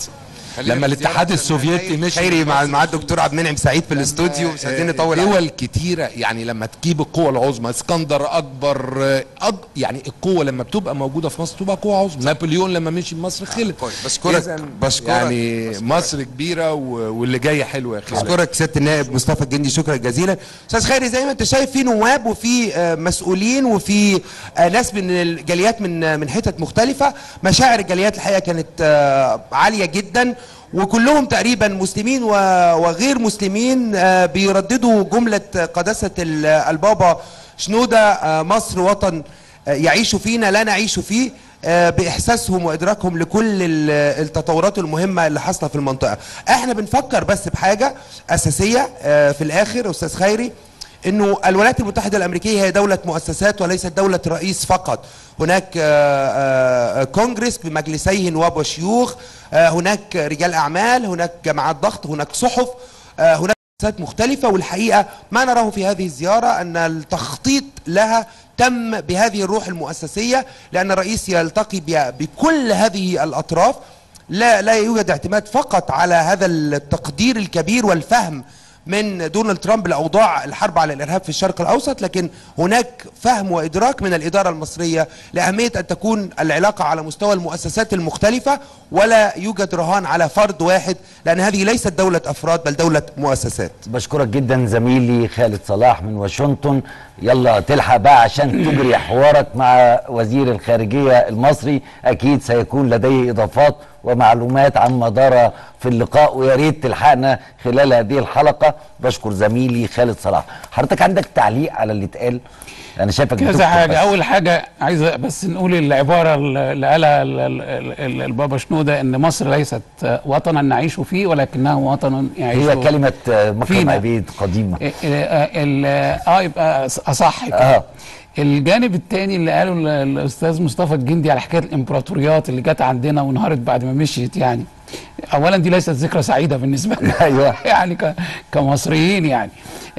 خلينا لما في الاتحاد الزيارة عشان السوفيتي خيري- مشي خيري مع مصر مع الدكتور عبد المنعم سعيد في الاستوديو مش عايزين نطول عليه. دول كتيرة يعني لما تجيب القوة العظمى اسكندر أكبر آه، أج... يعني القوة لما بتبقى موجودة في مصر تبقى قوة عظمى نابليون لما مشي مصر خلت كويس. بشكرك- إذن بشكرك- يعني بشكرك. مصر كبيرة و... واللي جاي حلو يا خالد اشكرك سياده النائب مصطفى الجندي شكرا جزيلا استاذ خيري زي ما انت شايف في نواب وفي آه، مسؤولين وفي آه، ناس من الجاليات من آه، من حتت مختلفه مشاعر الجاليات الحقيقه كانت آه، عاليه جدا وكلهم تقريبا مسلمين و- وغير مسلمين آه، بيرددوا جمله قداسه ال- البابا شنوده آه، مصر وطن آه، يعيش فينا لا نعيش فيه آه، باحساسهم وادراكهم لكل ال- التطورات المهمه اللي حاصله في المنطقه احنا بنفكر بس بحاجه اساسيه آه، في الاخر استاذ خيري انه الولايات المتحده الامريكيه هي دوله مؤسسات وليست دوله رئيس فقط هناك آه، آه، كونجرس بمجلسيه نواب وشيوخ آه، هناك رجال اعمال هناك جماعات ضغط هناك صحف آه، هناك مؤسسات مختلفة والحقيقة ما نراه في هذه الزيارة أن التخطيط لها تم بهذه الروح المؤسسية لأن الرئيس يلتقي ب- بكل هذه الأطراف لا لا يوجد اعتماد فقط على هذا التقدير الكبير والفهم من دونالد ترامب لاوضاع الحرب على الارهاب في الشرق الاوسط لكن هناك فهم وادراك من الاداره المصريه لاهميه ان تكون العلاقه على مستوى المؤسسات المختلفه ولا يوجد رهان على فرد واحد لان هذه ليست دوله افراد بل دوله مؤسسات بشكرك جدا زميلي خالد صلاح من واشنطن يلا تلحق بقى عشان تجري حوارك مع وزير الخارجية المصري أكيد سيكون لديه إضافات ومعلومات عما دار في اللقاء ويا ريت تلحقنا خلال هذه الحلقة بشكر زميلي خالد صلاح حضرتك عندك تعليق على اللي اتقال أنا شايفك بتكتب كذا حاجة بس. أول حاجة عايز بس نقول العبارة اللي قالها ال- ال- ال- البابا شنودة إن مصر ليست وطنا نعيش فيه ولكنه وطن يعيش هي كلمة آه، مكرم فينا. عبيد قديمة اه ال- اه يبقى اصح كده آه. الجانب الثاني اللي قاله ال- الاستاذ مصطفى الجندي على حكايه الامبراطوريات اللي جت عندنا وانهارت بعد ما مشيت يعني اولا دي ليست ذكرى سعيده بالنسبه لنا أيوة. يعني ك- كمصريين يعني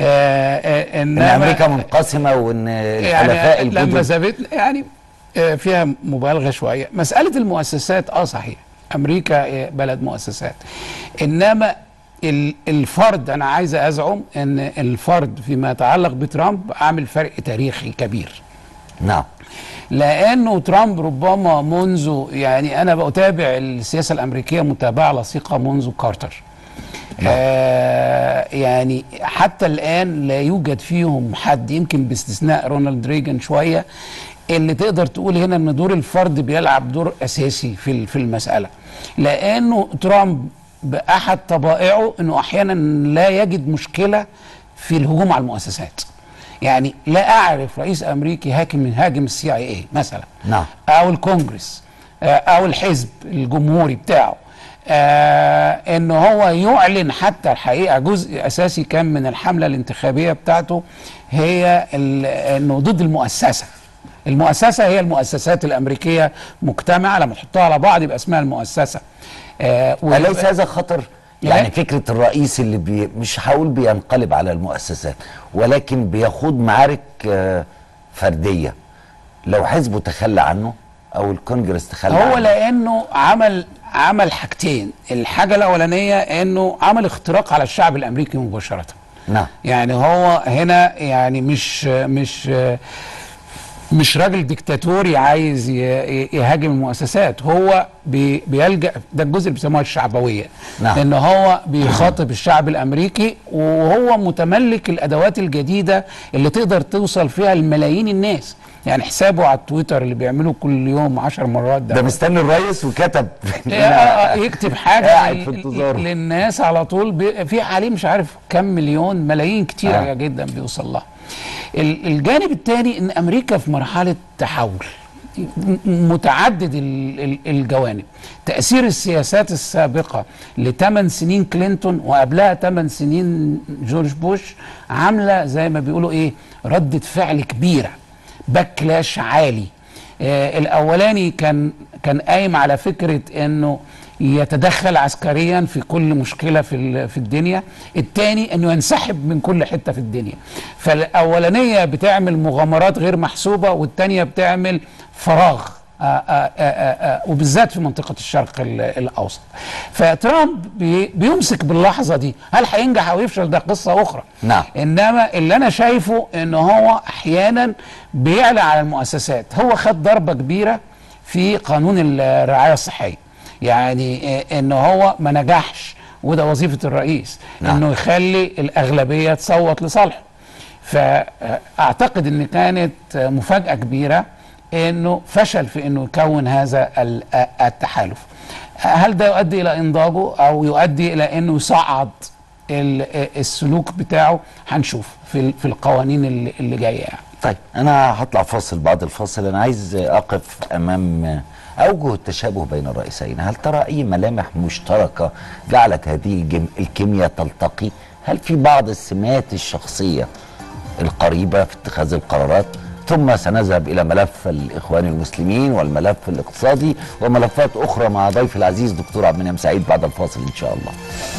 آه آه إن إنما- أمريكا منقسمة وإن الحلفاء يعني لما الجدد سابتنا يعني آه، فيها مبالغه شويه مساله المؤسسات اه صحيح امريكا آه، بلد مؤسسات انما ال- الفرد انا عايز ازعم ان الفرد فيما يتعلق بترامب عامل فرق تاريخي كبير نعم لانه ترامب ربما منذ يعني انا بتابع السياسه الامريكيه متابعه لصيقه منذ كارتر آه يعني حتى الان لا يوجد فيهم حد يمكن باستثناء رونالد ريجن شويه اللي تقدر تقول هنا ان دور الفرد بيلعب دور اساسي في ال- في المساله لانه ترامب باحد طبائعه انه احيانا لا يجد مشكله في الهجوم على المؤسسات يعني لا اعرف رئيس امريكي هاكم من هاجم السي اي اي مثلا نعم. او الكونجرس آه، او الحزب الجمهوري بتاعه آه انه هو يعلن حتى الحقيقه جزء اساسي كان من الحمله الانتخابيه بتاعته هي ال- انه ضد المؤسسه المؤسسه هي المؤسسات الامريكيه مجتمعه لما تحطها على بعض يبقى اسمها المؤسسه آه ويبقى- أليس هذا خطر؟ لا. يعني فكرة الرئيس اللي بي مش هقول بينقلب على المؤسسات ولكن بيخوض معارك آه، فردية لو حزبه تخلى عنه أو الكونجرس تخلى هو عنه لانه عمل عمل حاجتين الحاجه الاولانيه انه عمل اختراق على الشعب الامريكي مباشره نعم يعني هو هنا يعني مش مش مش راجل ديكتاتوري عايز ي- ي- يهاجم المؤسسات هو بي بيلجا ده الجزء اللي بيسموها الشعبويه نعم. ان هو بيخاطب الشعب الامريكي وهو متملك الادوات الجديده اللي تقدر توصل فيها لملايين الناس يعني حسابه على التويتر اللي بيعمله كل يوم عشر مرات ده مستني الرئيس وكتب آه، آه، يكتب حاجه قاعد لل- في انتظاره. للناس على طول بي- في عليه مش عارف كم مليون ملايين كتيره آه. آه. جدا بيوصل لها ال- الجانب الثاني ان امريكا في مرحله تحول م- متعدد ال- ال- الجوانب تأثير السياسات السابقة لثمان سنين كلينتون وقبلها ثمان سنين جورج بوش عاملة زي ما بيقولوا ايه ردة فعل كبيرة باكلاش عالي آه الاولاني كان كان قايم على فكره انه يتدخل عسكريا في كل مشكله في ال- في الدنيا الثاني انه ينسحب من كل حته في الدنيا فالاولانيه بتعمل مغامرات غير محسوبه والثانيه بتعمل فراغ آه، آه، آه، آه، وبالذات في منطقه الشرق ال- الاوسط فترامب بي- بيمسك باللحظه دي هل هينجح او يفشل ده قصه اخرى نعم. انما اللي انا شايفه ان هو احيانا بيعلى على المؤسسات هو خد ضربه كبيره في قانون الرعايه الصحيه يعني آه، ان هو ما نجحش وده وظيفه الرئيس نعم. انه يخلي الاغلبيه تصوت لصالحه فاعتقد ان كانت مفاجاه كبيره انه فشل في انه يكون هذا ال- التحالف هل ده يؤدي الى انضاجه او يؤدي الى انه يصعد ال- السلوك بتاعه هنشوف في ال- في القوانين اللي, اللي جايه يعني طيب انا هطلع فاصل بعد الفاصل انا عايز اقف امام اوجه التشابه بين الرئيسين هل ترى اي ملامح مشتركه جعلت هذه الجم- الكيمياء تلتقي هل في بعض السمات الشخصيه القريبه في اتخاذ القرارات ثم سنذهب الى ملف الاخوان المسلمين والملف الاقتصادي وملفات اخرى مع ضيفي العزيز دكتور عبد المنعم سعيد بعد الفاصل ان شاء الله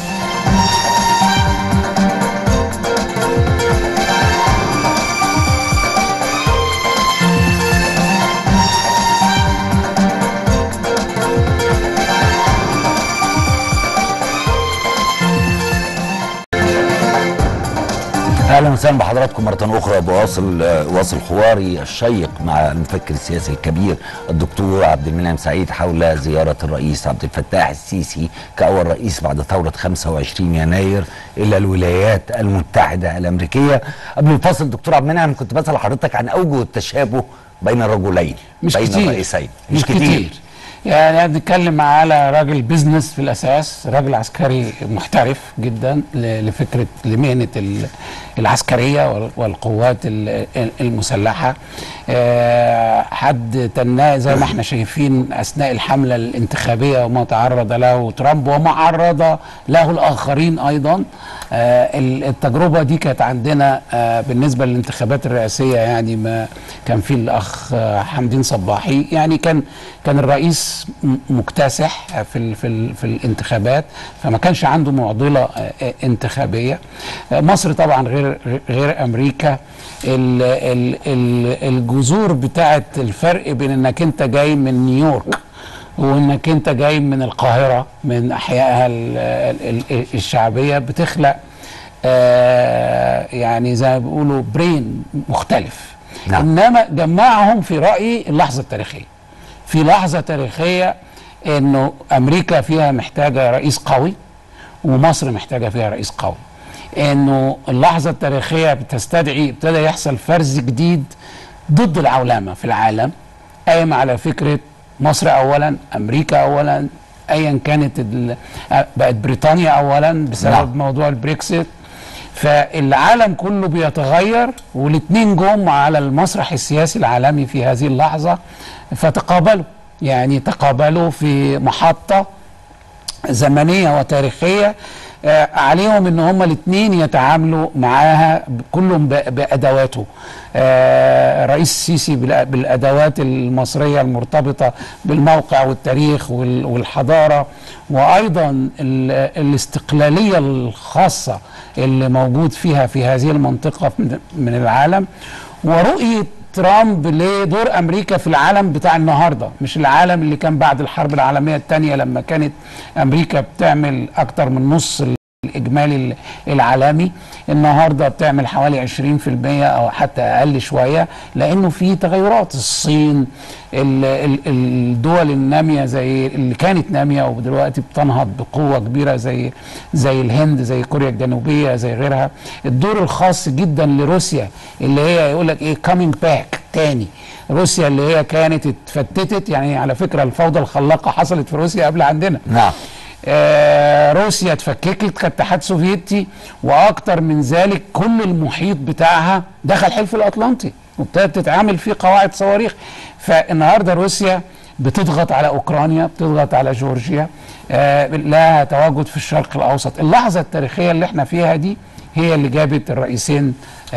اهلا وسهلا بحضراتكم مره اخرى بواصل آه، واصل حواري الشيق مع المفكر السياسي الكبير الدكتور عبد المنعم سعيد حول زياره الرئيس عبد الفتاح السيسي كاول رئيس بعد ثوره 25 يناير الى الولايات المتحده الامريكيه قبل الفاصل دكتور عبد المنعم كنت بسال حضرتك عن اوجه التشابه بين الرجلين مش بين كتير الرئيسين مش كتير يعني بنتكلم على راجل بيزنس في الاساس راجل عسكري محترف جدا ل- لفكره لمهنه ال- العسكريه وال- والقوات ال- ال- المسلحه آه، حد تناه زي ما احنا شايفين اثناء الحمله الانتخابيه وما تعرض له ترامب وما عرض له الاخرين ايضا آه، ال- التجربه دي كانت عندنا آه، بالنسبه للانتخابات الرئاسيه يعني ما كان في الاخ آه، حمدين صباحي يعني كان كان الرئيس م- مكتسح في ال في ال في الانتخابات فما كانش عنده معضله آه، آه، انتخابيه آه، مصر طبعا غير غير امريكا ال ال ال الجذور بتاعه الفرق بين انك انت جاي من نيويورك وانك انت جاي من القاهره من احيائها ال- ال- ال- الشعبيه بتخلق آه يعني زي ما بيقولوا برين مختلف نعم. انما جمعهم في رايي اللحظه التاريخيه في لحظه تاريخيه انه امريكا فيها محتاجه رئيس قوي ومصر محتاجه فيها رئيس قوي انه اللحظه التاريخيه بتستدعي ابتدى يحصل فرز جديد ضد العولمه في العالم قايم على فكره مصر اولا امريكا اولا ايا كانت ال- بقت بريطانيا اولا بسبب نعم. نعم. موضوع البريكسيت فالعالم كله بيتغير والاثنين جم على المسرح السياسي العالمي في هذه اللحظه فتقابلوا يعني تقابلوا في محطه زمنيه وتاريخيه آه، عليهم ان هما الاثنين يتعاملوا معاها ب- كلهم ب- بادواته آه، رئيس السيسي بالأ- بالادوات المصريه المرتبطه بالموقع والتاريخ وال- والحضاره وايضا ال- الاستقلاليه الخاصه اللي موجود فيها في هذه المنطقه من- من العالم ورؤيه ترامب لدور امريكا في العالم بتاع النهارده مش العالم اللي كان بعد الحرب العالميه الثانيه لما كانت امريكا بتعمل اكتر من نص الاجمالي العالمي النهارده بتعمل حوالي 20% او حتى اقل شويه لانه في تغيرات الصين ال- ال- الدول الناميه زي اللي كانت ناميه ودلوقتي بتنهض بقوه كبيره زي زي الهند زي كوريا الجنوبيه زي غيرها الدور الخاص جدا لروسيا اللي هي يقول لك ايه كامينج باك تاني روسيا اللي هي كانت اتفتتت يعني على فكره الفوضى الخلاقه حصلت في روسيا قبل عندنا نعم آه، روسيا اتفككت كاتحاد سوفيتي واكتر من ذلك كل المحيط بتاعها دخل حلف الاطلنطي وابتدت تتعامل فيه قواعد صواريخ فالنهارده روسيا بتضغط على اوكرانيا بتضغط على جورجيا آه لها تواجد في الشرق الاوسط اللحظه التاريخيه اللي احنا فيها دي هي اللي جابت الرئيسين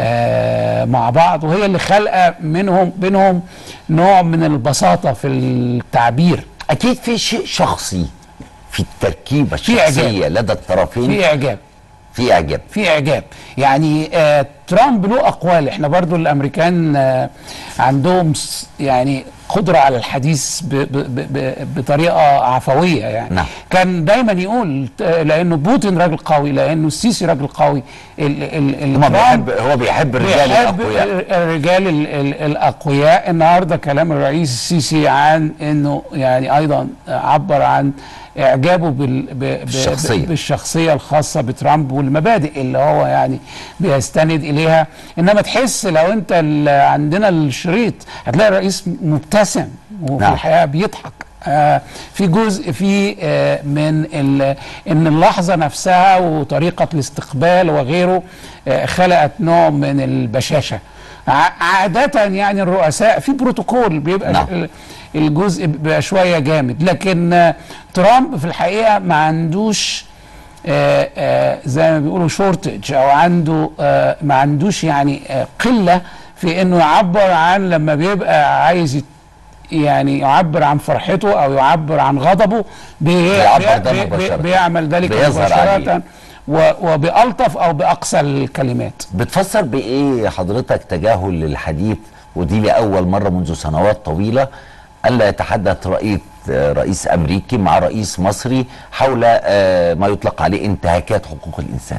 آه مع بعض وهي اللي خلقه منهم بينهم نوع من البساطه في التعبير اكيد في شيء شخصي في التركيبه في إعجاب. الشخصيه لدى الطرفين في اعجاب في اعجاب في اعجاب يعني آه ترامب له اقوال احنا برضو الامريكان آه عندهم س- يعني قدره على الحديث ب ب ب ب بطريقه عفويه يعني نعم. كان دايما يقول آه، لانه بوتين راجل قوي لانه السيسي راجل قوي ال ال ال هو ترامب بيحب هو بيحب الرجال بيحب الاقوياء الرجال ال- ال- الاقوياء النهارده كلام الرئيس السيسي عن انه يعني ايضا عبر عن اعجابه بال ب- ب- بالشخصية. بالشخصيه الخاصه بترامب والمبادئ اللي هو يعني بيستند اليها انما تحس لو انت ال- عندنا الشريط هتلاقي الرئيس مبتسم وفي نعم. الحقيقه بيضحك آه في جزء في آه من ال- ان اللحظه نفسها وطريقه الاستقبال وغيره آه خلقت نوع من البشاشه ع- عاده يعني الرؤساء في بروتوكول بيبقى نعم. ال- الجزء بيبقى شويه جامد لكن آه ترامب في الحقيقه ما عندوش آه، آه، زي ما بيقولوا شورتج او عنده آه، ما عندوش يعني آه، قله في انه يعبر عن لما بيبقى عايز يت- يعني يعبر عن فرحته او يعبر عن غضبه بي بيعبر ده بي بي مباشرة. بيعمل ذلك بيظهر عليه. مباشره و- وبألطف او باقصى الكلمات بتفسر بايه حضرتك تجاهل للحديث ودي لاول مره منذ سنوات طويله الا يتحدث رئيس رئيس امريكي مع رئيس مصري حول آه، ما يطلق عليه انتهاكات حقوق الانسان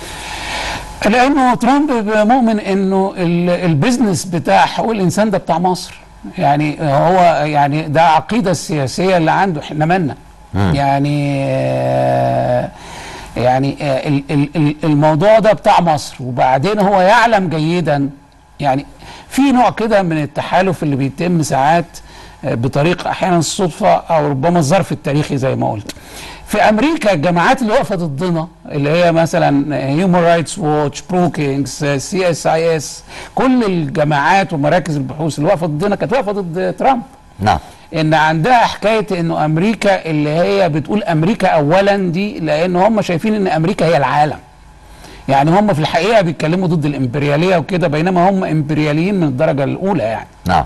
لانه ترامب مؤمن انه ال- البيزنس بتاع حقوق الانسان ده بتاع مصر يعني هو يعني ده عقيده السياسيه اللي عنده احنا مالنا يعني آه، يعني آه، ال- ال- ال- الموضوع ده بتاع مصر وبعدين هو يعلم جيدا يعني في نوع كده من التحالف اللي بيتم ساعات آه، بطريقه احيانا الصدفه او ربما الظرف التاريخي زي ما قلت في امريكا الجماعات اللي واقفه ضدنا اللي هي مثلا هيومن رايتس ووتش بروكينجز سي اس اي اس كل الجماعات ومراكز البحوث اللي واقفه ضدنا كانت واقفه ضد ترامب نعم ان عندها حكايه انه امريكا اللي هي بتقول امريكا اولا دي لان هم شايفين ان امريكا هي العالم يعني هم في الحقيقه بيتكلموا ضد الامبرياليه وكده بينما هم امبرياليين من الدرجه الاولى يعني نعم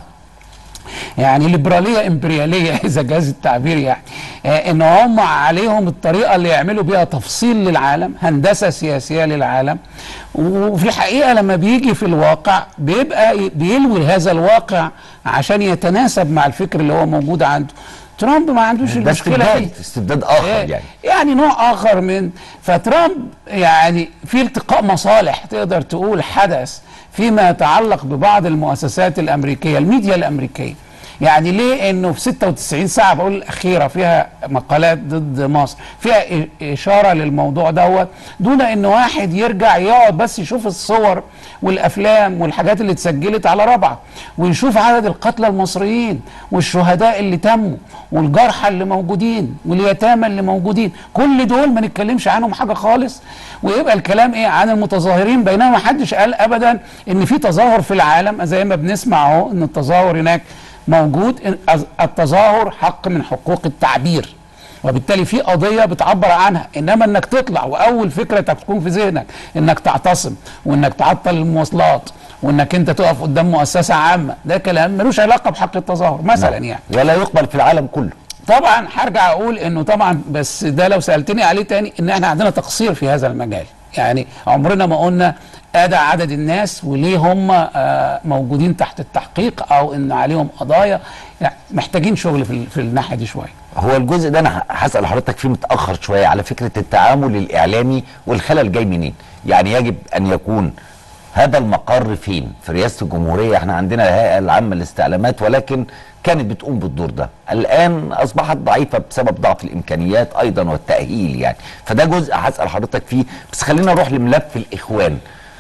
يعني ليبراليه امبرياليه اذا جاز التعبير يعني آه ان هم عليهم الطريقه اللي يعملوا بيها تفصيل للعالم هندسه سياسيه للعالم وفي الحقيقه لما بيجي في الواقع بيبقى ي- بيلوي هذا الواقع عشان يتناسب مع الفكر اللي هو موجود عنده ترامب ما عندوش ده المشكله دي استبداد استبداد اخر إيه، يعني يعني نوع اخر من فترامب يعني في التقاء مصالح تقدر تقول حدث فيما يتعلق ببعض المؤسسات الامريكيه الميديا الامريكيه يعني ليه انه في 96 ساعه بقول الاخيره فيها مقالات ضد مصر فيها إ- اشاره للموضوع دوت دون ان واحد يرجع يقعد بس يشوف الصور والافلام والحاجات اللي اتسجلت على ربعه ويشوف عدد القتلى المصريين والشهداء اللي تموا والجرحى اللي موجودين واليتامى اللي موجودين كل دول ما نتكلمش عنهم حاجه خالص ويبقى الكلام ايه عن المتظاهرين بينما ما حدش قال ابدا ان في تظاهر في العالم زي ما بنسمع اهو ان التظاهر هناك موجود إن- التظاهر حق من حقوق التعبير وبالتالي في قضيه بتعبر عنها انما انك تطلع واول فكره تكون في ذهنك انك تعتصم وانك تعطل المواصلات وانك انت تقف قدام مؤسسه عامه ده كلام ملوش علاقه بحق التظاهر مثلا نعم. يعني ولا يقبل في العالم كله طبعا هرجع اقول انه طبعا بس ده لو سالتني عليه تاني ان احنا عندنا تقصير في هذا المجال يعني عمرنا ما قلنا ادى عدد الناس وليه هم آه، موجودين تحت التحقيق او ان عليهم قضايا يعني محتاجين شغل في, ال- في الناحيه دي شويه هو الجزء ده انا هسال حضرتك فيه متاخر شويه على فكره التعامل الاعلامي والخلل جاي منين يعني يجب ان يكون هذا المقر فين في رئاسه الجمهوريه احنا عندنا الهيئه العامه للاستعلامات ولكن كانت بتقوم بالدور ده الان اصبحت ضعيفه بسبب ضعف الامكانيات ايضا والتاهيل يعني فده جزء هسال حضرتك فيه بس خلينا نروح لملف الاخوان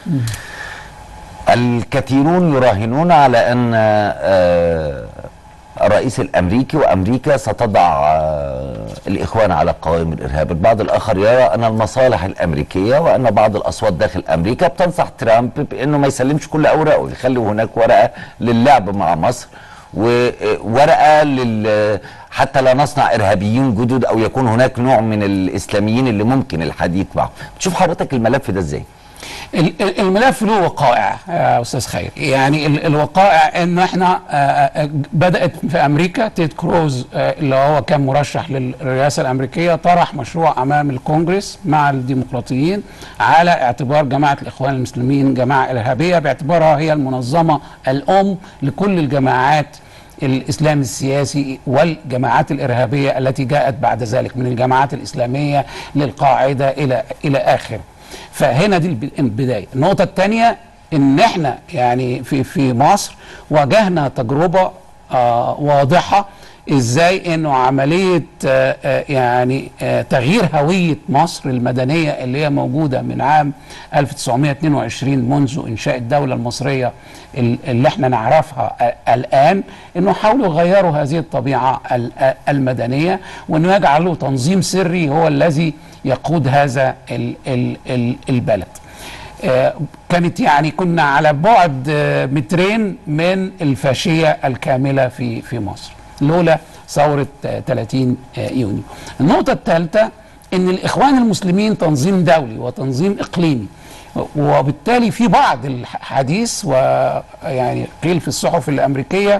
الكثيرون يراهنون على ان آه، الرئيس الامريكي وامريكا ستضع آه، الاخوان على قوائم الارهاب، البعض الاخر يرى ان المصالح الامريكيه وان بعض الاصوات داخل امريكا بتنصح ترامب بانه ما يسلمش كل اوراقه، يخلي هناك ورقه للعب مع مصر وورقه لل حتى لا نصنع ارهابيين جدد او يكون هناك نوع من الاسلاميين اللي ممكن الحديث معهم. تشوف حضرتك الملف ده ازاي؟ ال- ال- الملف له وقائع يا استاذ خير يعني ال- الوقائع ان احنا آه، آه، بدات في امريكا تيد كروز آه، اللي هو كان مرشح للرئاسه الامريكيه طرح مشروع امام الكونجرس مع الديمقراطيين على اعتبار جماعه الاخوان المسلمين جماعه ارهابيه باعتبارها هي المنظمه الام لكل الجماعات الاسلام السياسي والجماعات الارهابيه التي جاءت بعد ذلك من الجماعات الاسلاميه للقاعده الى الى اخره. فهنا دي الب- البدايه. النقطه الثانيه ان احنا يعني في في مصر واجهنا تجربه آه واضحه ازاي انه عمليه آه آه يعني آه تغيير هويه مصر المدنيه اللي هي موجوده من عام 1922 منذ انشاء الدوله المصريه ال- اللي احنا نعرفها آه الان انه حاولوا يغيروا هذه الطبيعه ال- آه المدنيه وانه يجعلوا تنظيم سري هو الذي يقود هذا ال ال ال البلد. آه، كانت يعني كنا على بعد آه، مترين من الفاشيه الكامله في في مصر لولا ثوره آه، 30 آه، يونيو. النقطه الثالثه ان الاخوان المسلمين تنظيم دولي وتنظيم اقليمي وبالتالي في بعض الحديث ويعني قيل في الصحف الامريكيه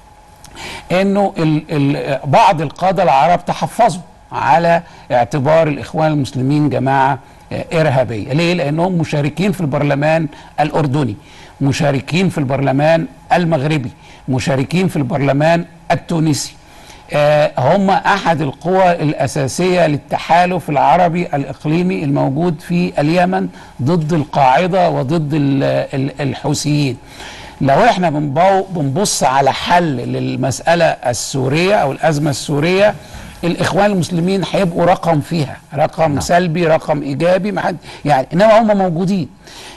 انه ال ال بعض القاده العرب تحفظوا على اعتبار الاخوان المسلمين جماعه آه، ارهابيه، ليه؟ لانهم مشاركين في البرلمان الاردني، مشاركين في البرلمان المغربي، مشاركين في البرلمان التونسي. آه، هم احد القوى الاساسيه للتحالف العربي الاقليمي الموجود في اليمن ضد القاعده وضد ال- ال- الحوثيين. لو احنا بنبو- بنبص على حل للمسألة السورية أو الأزمة السورية الإخوان المسلمين هيبقوا رقم فيها رقم نعم. سلبي رقم إيجابي ما حد يعني إنما هم موجودين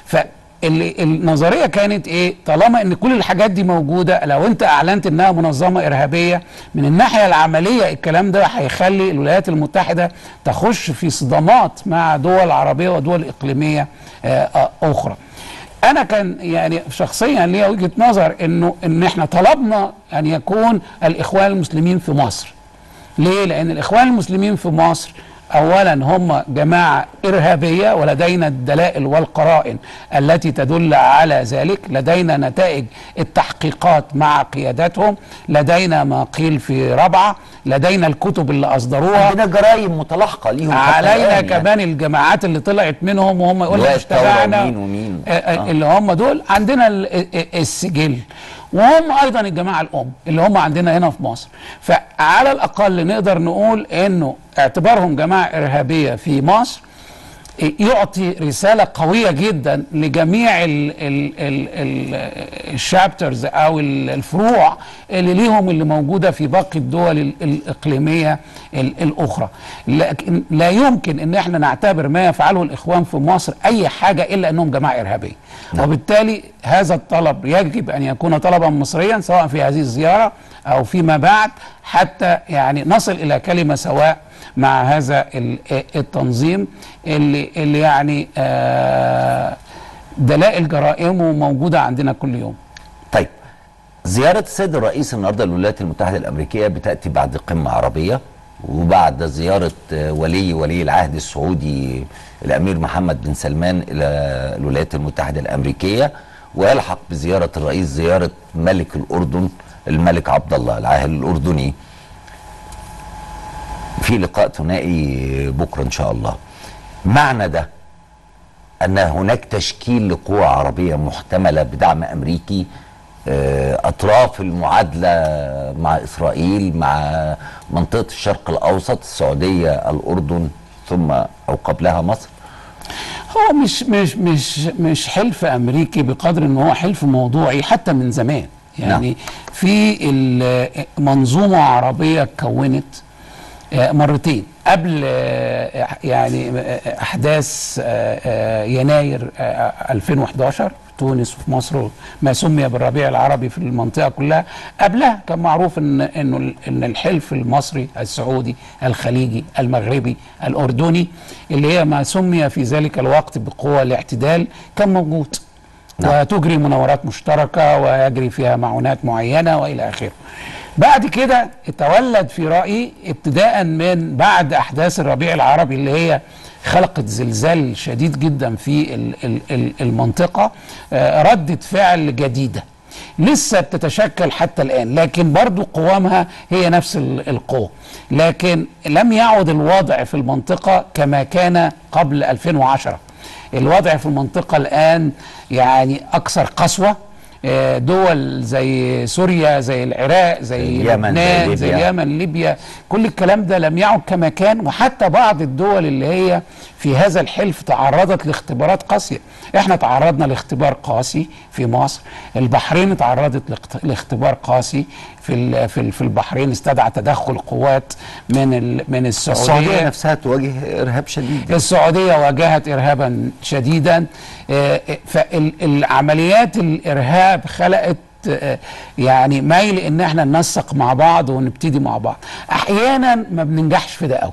فالنظرية كانت إيه طالما إن كل الحاجات دي موجودة لو أنت أعلنت إنها منظمة إرهابية من الناحية العملية الكلام ده هيخلي الولايات المتحدة تخش في صدامات مع دول عربية ودول إقليمية آه، آه، أخرى انا كان يعني شخصيا ليا وجهه نظر انه ان احنا طلبنا ان يكون الاخوان المسلمين في مصر ليه لان الاخوان المسلمين في مصر اولا هم جماعه ارهابيه ولدينا الدلائل والقرائن التي تدل على ذلك لدينا نتائج التحقيقات مع قياداتهم لدينا ما قيل في ربعه لدينا الكتب اللي اصدروها عندنا جرائم متلاحقه ليهم حتى علينا الآن يعني. كمان الجماعات اللي طلعت منهم وهم يقول لك لواء الثورة اشتغلنا ومين ومين. آه، آه. اللي هم دول عندنا ال- ال- السجل وهم ايضا الجماعه الام اللي هم عندنا هنا في مصر فعلى الاقل نقدر نقول انه اعتبارهم جماعه ارهابيه في مصر يعطي رساله قويه جدا لجميع ال ال ال ال الشابترز او ال- الفروع اللي ليهم اللي موجوده في باقي الدول ال- الاقليميه ال- الاخرى لكن لا يمكن ان احنا نعتبر ما يفعله الاخوان في مصر اي حاجه الا انهم جماعه ارهابيه وبالتالي هذا الطلب يجب ان يكون طلبا مصريا سواء في هذه الزياره او فيما بعد حتى يعني نصل الى كلمه سواء مع هذا ال- التنظيم اللي اللي يعني آه، دلائل جرائمه موجوده عندنا كل يوم طيب زيارة السيد الرئيس النهارده للولايات المتحدة الأمريكية بتأتي بعد قمة عربية وبعد زيارة آه، ولي ولي العهد السعودي الأمير محمد بن سلمان إلى الولايات المتحدة الأمريكية ويلحق بزيارة الرئيس زيارة ملك الأردن الملك عبد الله العاهل الأردني في لقاء ثنائي بكرة إن شاء الله معنى ده أن هناك تشكيل لقوى عربية محتملة بدعم أمريكي آه، أطراف المعادلة مع إسرائيل مع منطقة الشرق الأوسط السعودية الأردن ثم أو قبلها مصر هو مش مش مش مش حلف امريكي بقدر ان هو حلف موضوعي حتى من زمان يعني نعم. في ال- منظومه عربيه اتكونت آه، مرتين قبل آه، يعني آه، احداث آه، آه، يناير آه، 2011 في تونس وفي مصر ما سمي بالربيع العربي في المنطقه كلها قبلها كان معروف ان انه ال- ان الحلف المصري السعودي الخليجي المغربي الاردني اللي هي ما سمي في ذلك الوقت بقوى الاعتدال كان موجود نعم. وتجري مناورات مشتركه ويجري فيها معونات معينه والى اخره. بعد كده تولد في رايي ابتداء من بعد احداث الربيع العربي اللي هي خلقت زلزال شديد جدا في ال- ال- ال- المنطقه آه، ردة فعل جديده لسه بتتشكل حتى الآن لكن برضو قوامها هي نفس ال- القوة لكن لم يعد الوضع في المنطقة كما كان قبل 2010 الوضع في المنطقة الآن يعني أكثر قسوة آه، دول زي سوريا زي العراق زي اليمن، زي لبنان زي ليبيا. اليمن ليبيا كل الكلام ده لم يعد كما كان وحتى بعض الدول اللي هي في هذا الحلف تعرضت لاختبارات قاسية احنا تعرضنا لاختبار قاسي في مصر البحرين تعرضت لاخت- لاختبار قاسي في ال- في ال- في البحرين استدعى تدخل قوات من ال- من السعوديه السعودية نفسها تواجه ارهاب شديد السعودية واجهت إرهابا شديدا فالعمليات الإرهاب خلقت آه، يعني ميل ان احنا ننسق مع بعض ونبتدي مع بعض احيانا ما بننجحش في ده قوي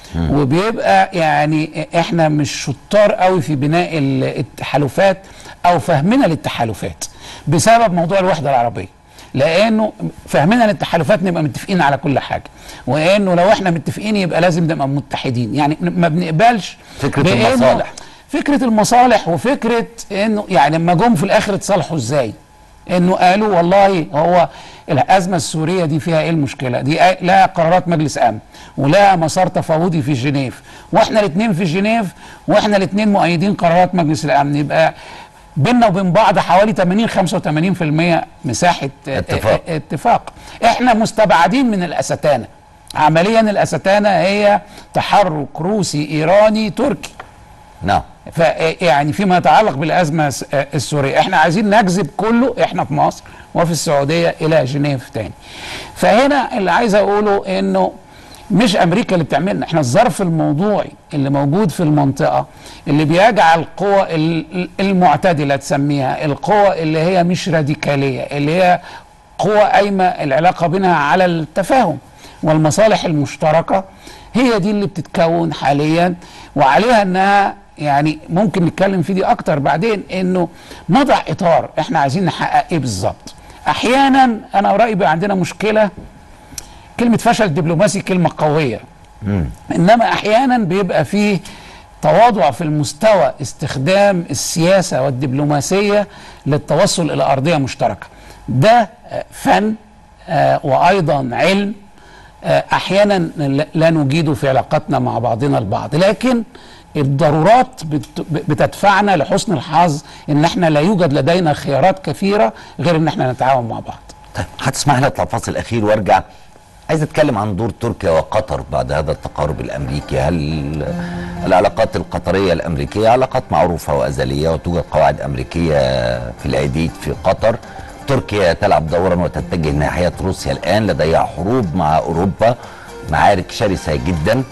وبيبقى يعني احنا مش شطار قوي في بناء ال- التحالفات او فهمنا للتحالفات بسبب موضوع الوحده العربيه لانه فهمنا للتحالفات نبقى متفقين على كل حاجه وانه لو احنا متفقين يبقى لازم نبقى متحدين يعني ما بنقبلش فكرة بإنه- المصالح. فكره المصالح وفكره انه يعني لما جم في الاخر اتصالحوا ازاي انه قالوا والله هو الازمه السوريه دي فيها ايه المشكله دي آ- لها قرارات مجلس امن ولها مسار تفاوضي في جنيف واحنا الاثنين في جنيف واحنا الاثنين مؤيدين قرارات مجلس الامن يبقى بيننا وبين بعض حوالي 80 85% مساحه آه، اتفاق. آه، اتفاق احنا مستبعدين من الاستانه عمليا الاستانه هي تحرك روسي ايراني تركي نعم ف يعني فيما يتعلق بالازمه الس- السوريه احنا عايزين نجذب كله احنا في مصر وفي السعوديه الى جنيف تاني فهنا اللي عايز اقوله انه مش امريكا اللي بتعملنا احنا الظرف الموضوعي اللي موجود في المنطقه اللي بيجعل القوى ال- المعتدله تسميها القوى اللي هي مش راديكاليه اللي هي قوى قايمه العلاقه بينها على التفاهم والمصالح المشتركه هي دي اللي بتتكون حاليا وعليها انها يعني ممكن نتكلم في دي اكتر بعدين انه نضع اطار احنا عايزين نحقق ايه بالظبط احيانا انا رايي بقى عندنا مشكله كلمه فشل دبلوماسي كلمه قويه انما احيانا بيبقى فيه تواضع في المستوى استخدام السياسه والدبلوماسيه للتوصل الى ارضيه مشتركه ده آه، فن آه، وايضا علم آه، احيانا لا- لا نجيده في علاقاتنا مع بعضنا البعض لكن الضرورات بت- بتدفعنا لحسن الحظ ان احنا لا يوجد لدينا خيارات كثيره غير ان احنا نتعاون مع بعض طيب هتسمح لي اطلع فاصل اخير وارجع عايز اتكلم عن دور تركيا وقطر بعد هذا التقارب الامريكي هل العلاقات القطريه الامريكيه علاقات معروفه وازليه وتوجد قواعد امريكيه في العديد في قطر تركيا تلعب دورا وتتجه ناحيه روسيا الان لديها حروب مع اوروبا معارك شرسه جدا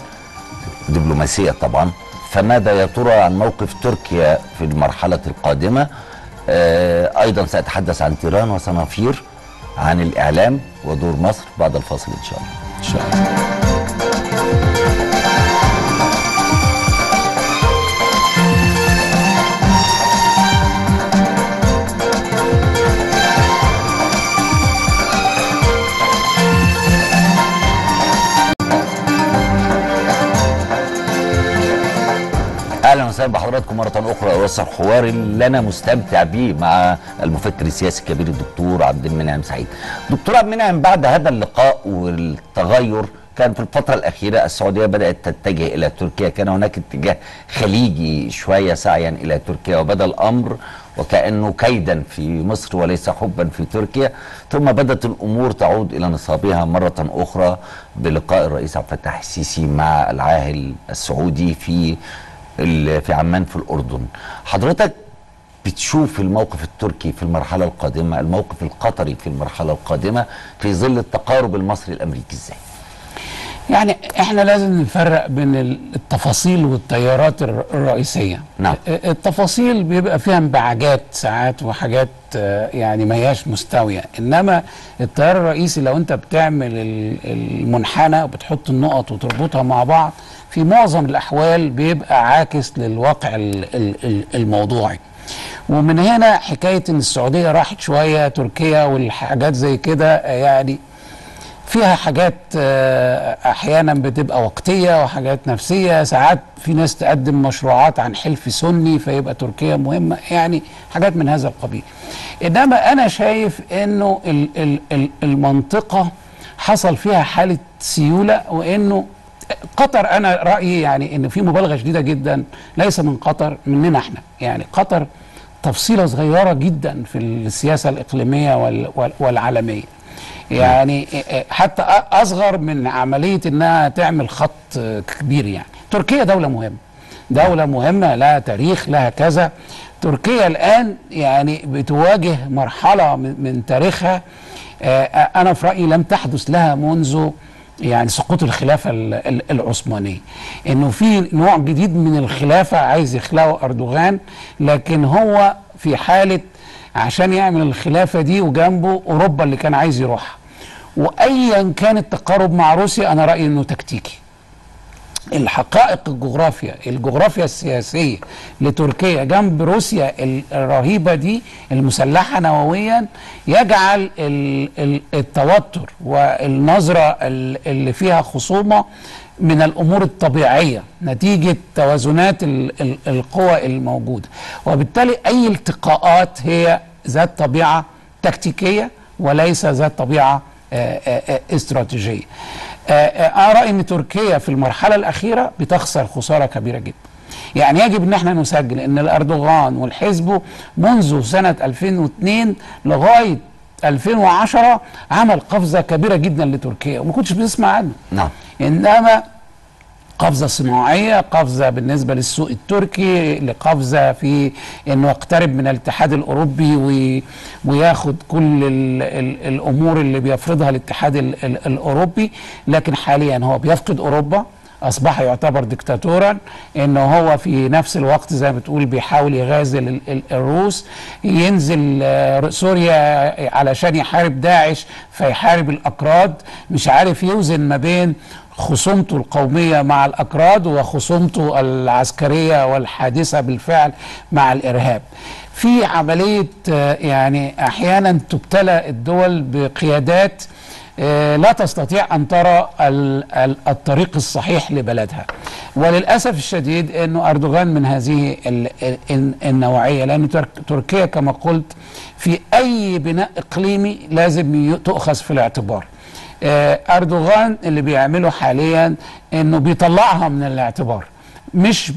دبلوماسيه طبعا فماذا يا ترى عن موقف تركيا في المرحله القادمه آه ايضا ساتحدث عن تيران وصنافير عن الاعلام ودور مصر بعد الفاصل ان شاء الله ان شاء الله اهلا وسهلا بحضراتكم مره اخرى اوسع الحوار اللي انا مستمتع بيه مع المفكر السياسي الكبير الدكتور عبد المنعم سعيد. دكتور عبد المنعم بعد هذا اللقاء والتغير كان في الفتره الاخيره السعوديه بدات تتجه الى تركيا، كان هناك اتجاه خليجي شويه سعيا الى تركيا وبدا الامر وكانه كيدا في مصر وليس حبا في تركيا، ثم بدات الامور تعود الى نصابها مره اخرى بلقاء الرئيس عبد الفتاح السيسي مع العاهل السعودي في ال- في عمان في الأردن حضرتك بتشوف الموقف التركي في المرحلة القادمة الموقف القطري في المرحلة القادمة في ظل التقارب المصري الأمريكي إزاي يعني احنا لازم نفرق بين ال- التفاصيل والتيارات الر- الرئيسيه نعم. ا- التفاصيل بيبقى فيها انبعاجات ساعات وحاجات آه، يعني ما هياش مستويه انما التيار الرئيسي لو انت بتعمل ال- المنحنى وبتحط النقط وتربطها مع بعض في معظم الاحوال بيبقى عاكس للواقع ال- ال- ال- الموضوعي ومن هنا حكايه ان السعوديه راحت شويه تركيا والحاجات زي كده آه، يعني فيها حاجات آه، احيانا بتبقى وقتيه وحاجات نفسيه ساعات في ناس تقدم مشروعات عن حلف سني فيبقى تركيا مهمه يعني حاجات من هذا القبيل انما انا شايف انه ال- ال- ال- المنطقه حصل فيها حاله سيوله وانه قطر انا رايي يعني ان في مبالغه شديده جدا ليس من قطر مننا احنا يعني قطر تفصيله صغيره جدا في السياسه الاقليميه وال- وال- والعالميه يعني حتى اصغر من عمليه انها تعمل خط كبير يعني تركيا دوله مهمه دوله مهمه لها تاريخ لها كذا تركيا الان يعني بتواجه مرحله من من تاريخها آه، انا في رايي لم تحدث لها منذ يعني سقوط الخلافه ال- ال- العثمانيه انه في نوع جديد من الخلافه عايز يخلقه اردوغان لكن هو في حاله عشان يعمل الخلافه دي وجنبه اوروبا اللي كان عايز يروحها وايا كان التقارب مع روسيا انا رايي انه تكتيكي الحقائق الجغرافيا الجغرافيا السياسية لتركيا جنب روسيا ال- الرهيبة دي المسلحة نوويا يجعل ال- ال- التوتر والنظرة ال- اللي فيها خصومة من الأمور الطبيعية نتيجة توازنات ال- ال- القوى الموجودة وبالتالي أي التقاءات هي ذات طبيعة تكتيكية وليس ذات طبيعة آه، آه، آه، استراتيجية آه، آه، أنا رأيي أن تركيا في المرحلة الأخيرة بتخسر خسارة كبيرة جدا يعني يجب ان احنا نسجل ان الاردوغان والحزب منذ سنة 2002 لغاية 2010 عمل قفزة كبيرة جدا لتركيا وما كنتش بنسمع عنه نعم انما قفزه صناعيه قفزه بالنسبه للسوق التركي لقفزه في انه يقترب من الاتحاد الاوروبي وي وياخد كل ال ال الامور اللي بيفرضها الاتحاد ال ال الاوروبي لكن حاليا هو بيفقد اوروبا اصبح يعتبر دكتاتورا انه هو في نفس الوقت زي ما بتقول بيحاول يغازل ال- ال- الروس ينزل آه، سوريا علشان يحارب داعش فيحارب الاكراد مش عارف يوزن ما بين خصومته القوميه مع الاكراد وخصومته العسكريه والحادثه بالفعل مع الارهاب في عمليه آه، يعني احيانا تبتلى الدول بقيادات آه، لا تستطيع ان ترى ال- ال- الطريق الصحيح لبلدها وللاسف الشديد انه اردوغان من هذه ال- ال- النوعيه لان ترك- تركيا كما قلت في اي بناء اقليمي لازم ي- تؤخذ في الاعتبار آه، اردوغان اللي بيعمله حاليا انه بيطلعها من الاعتبار مش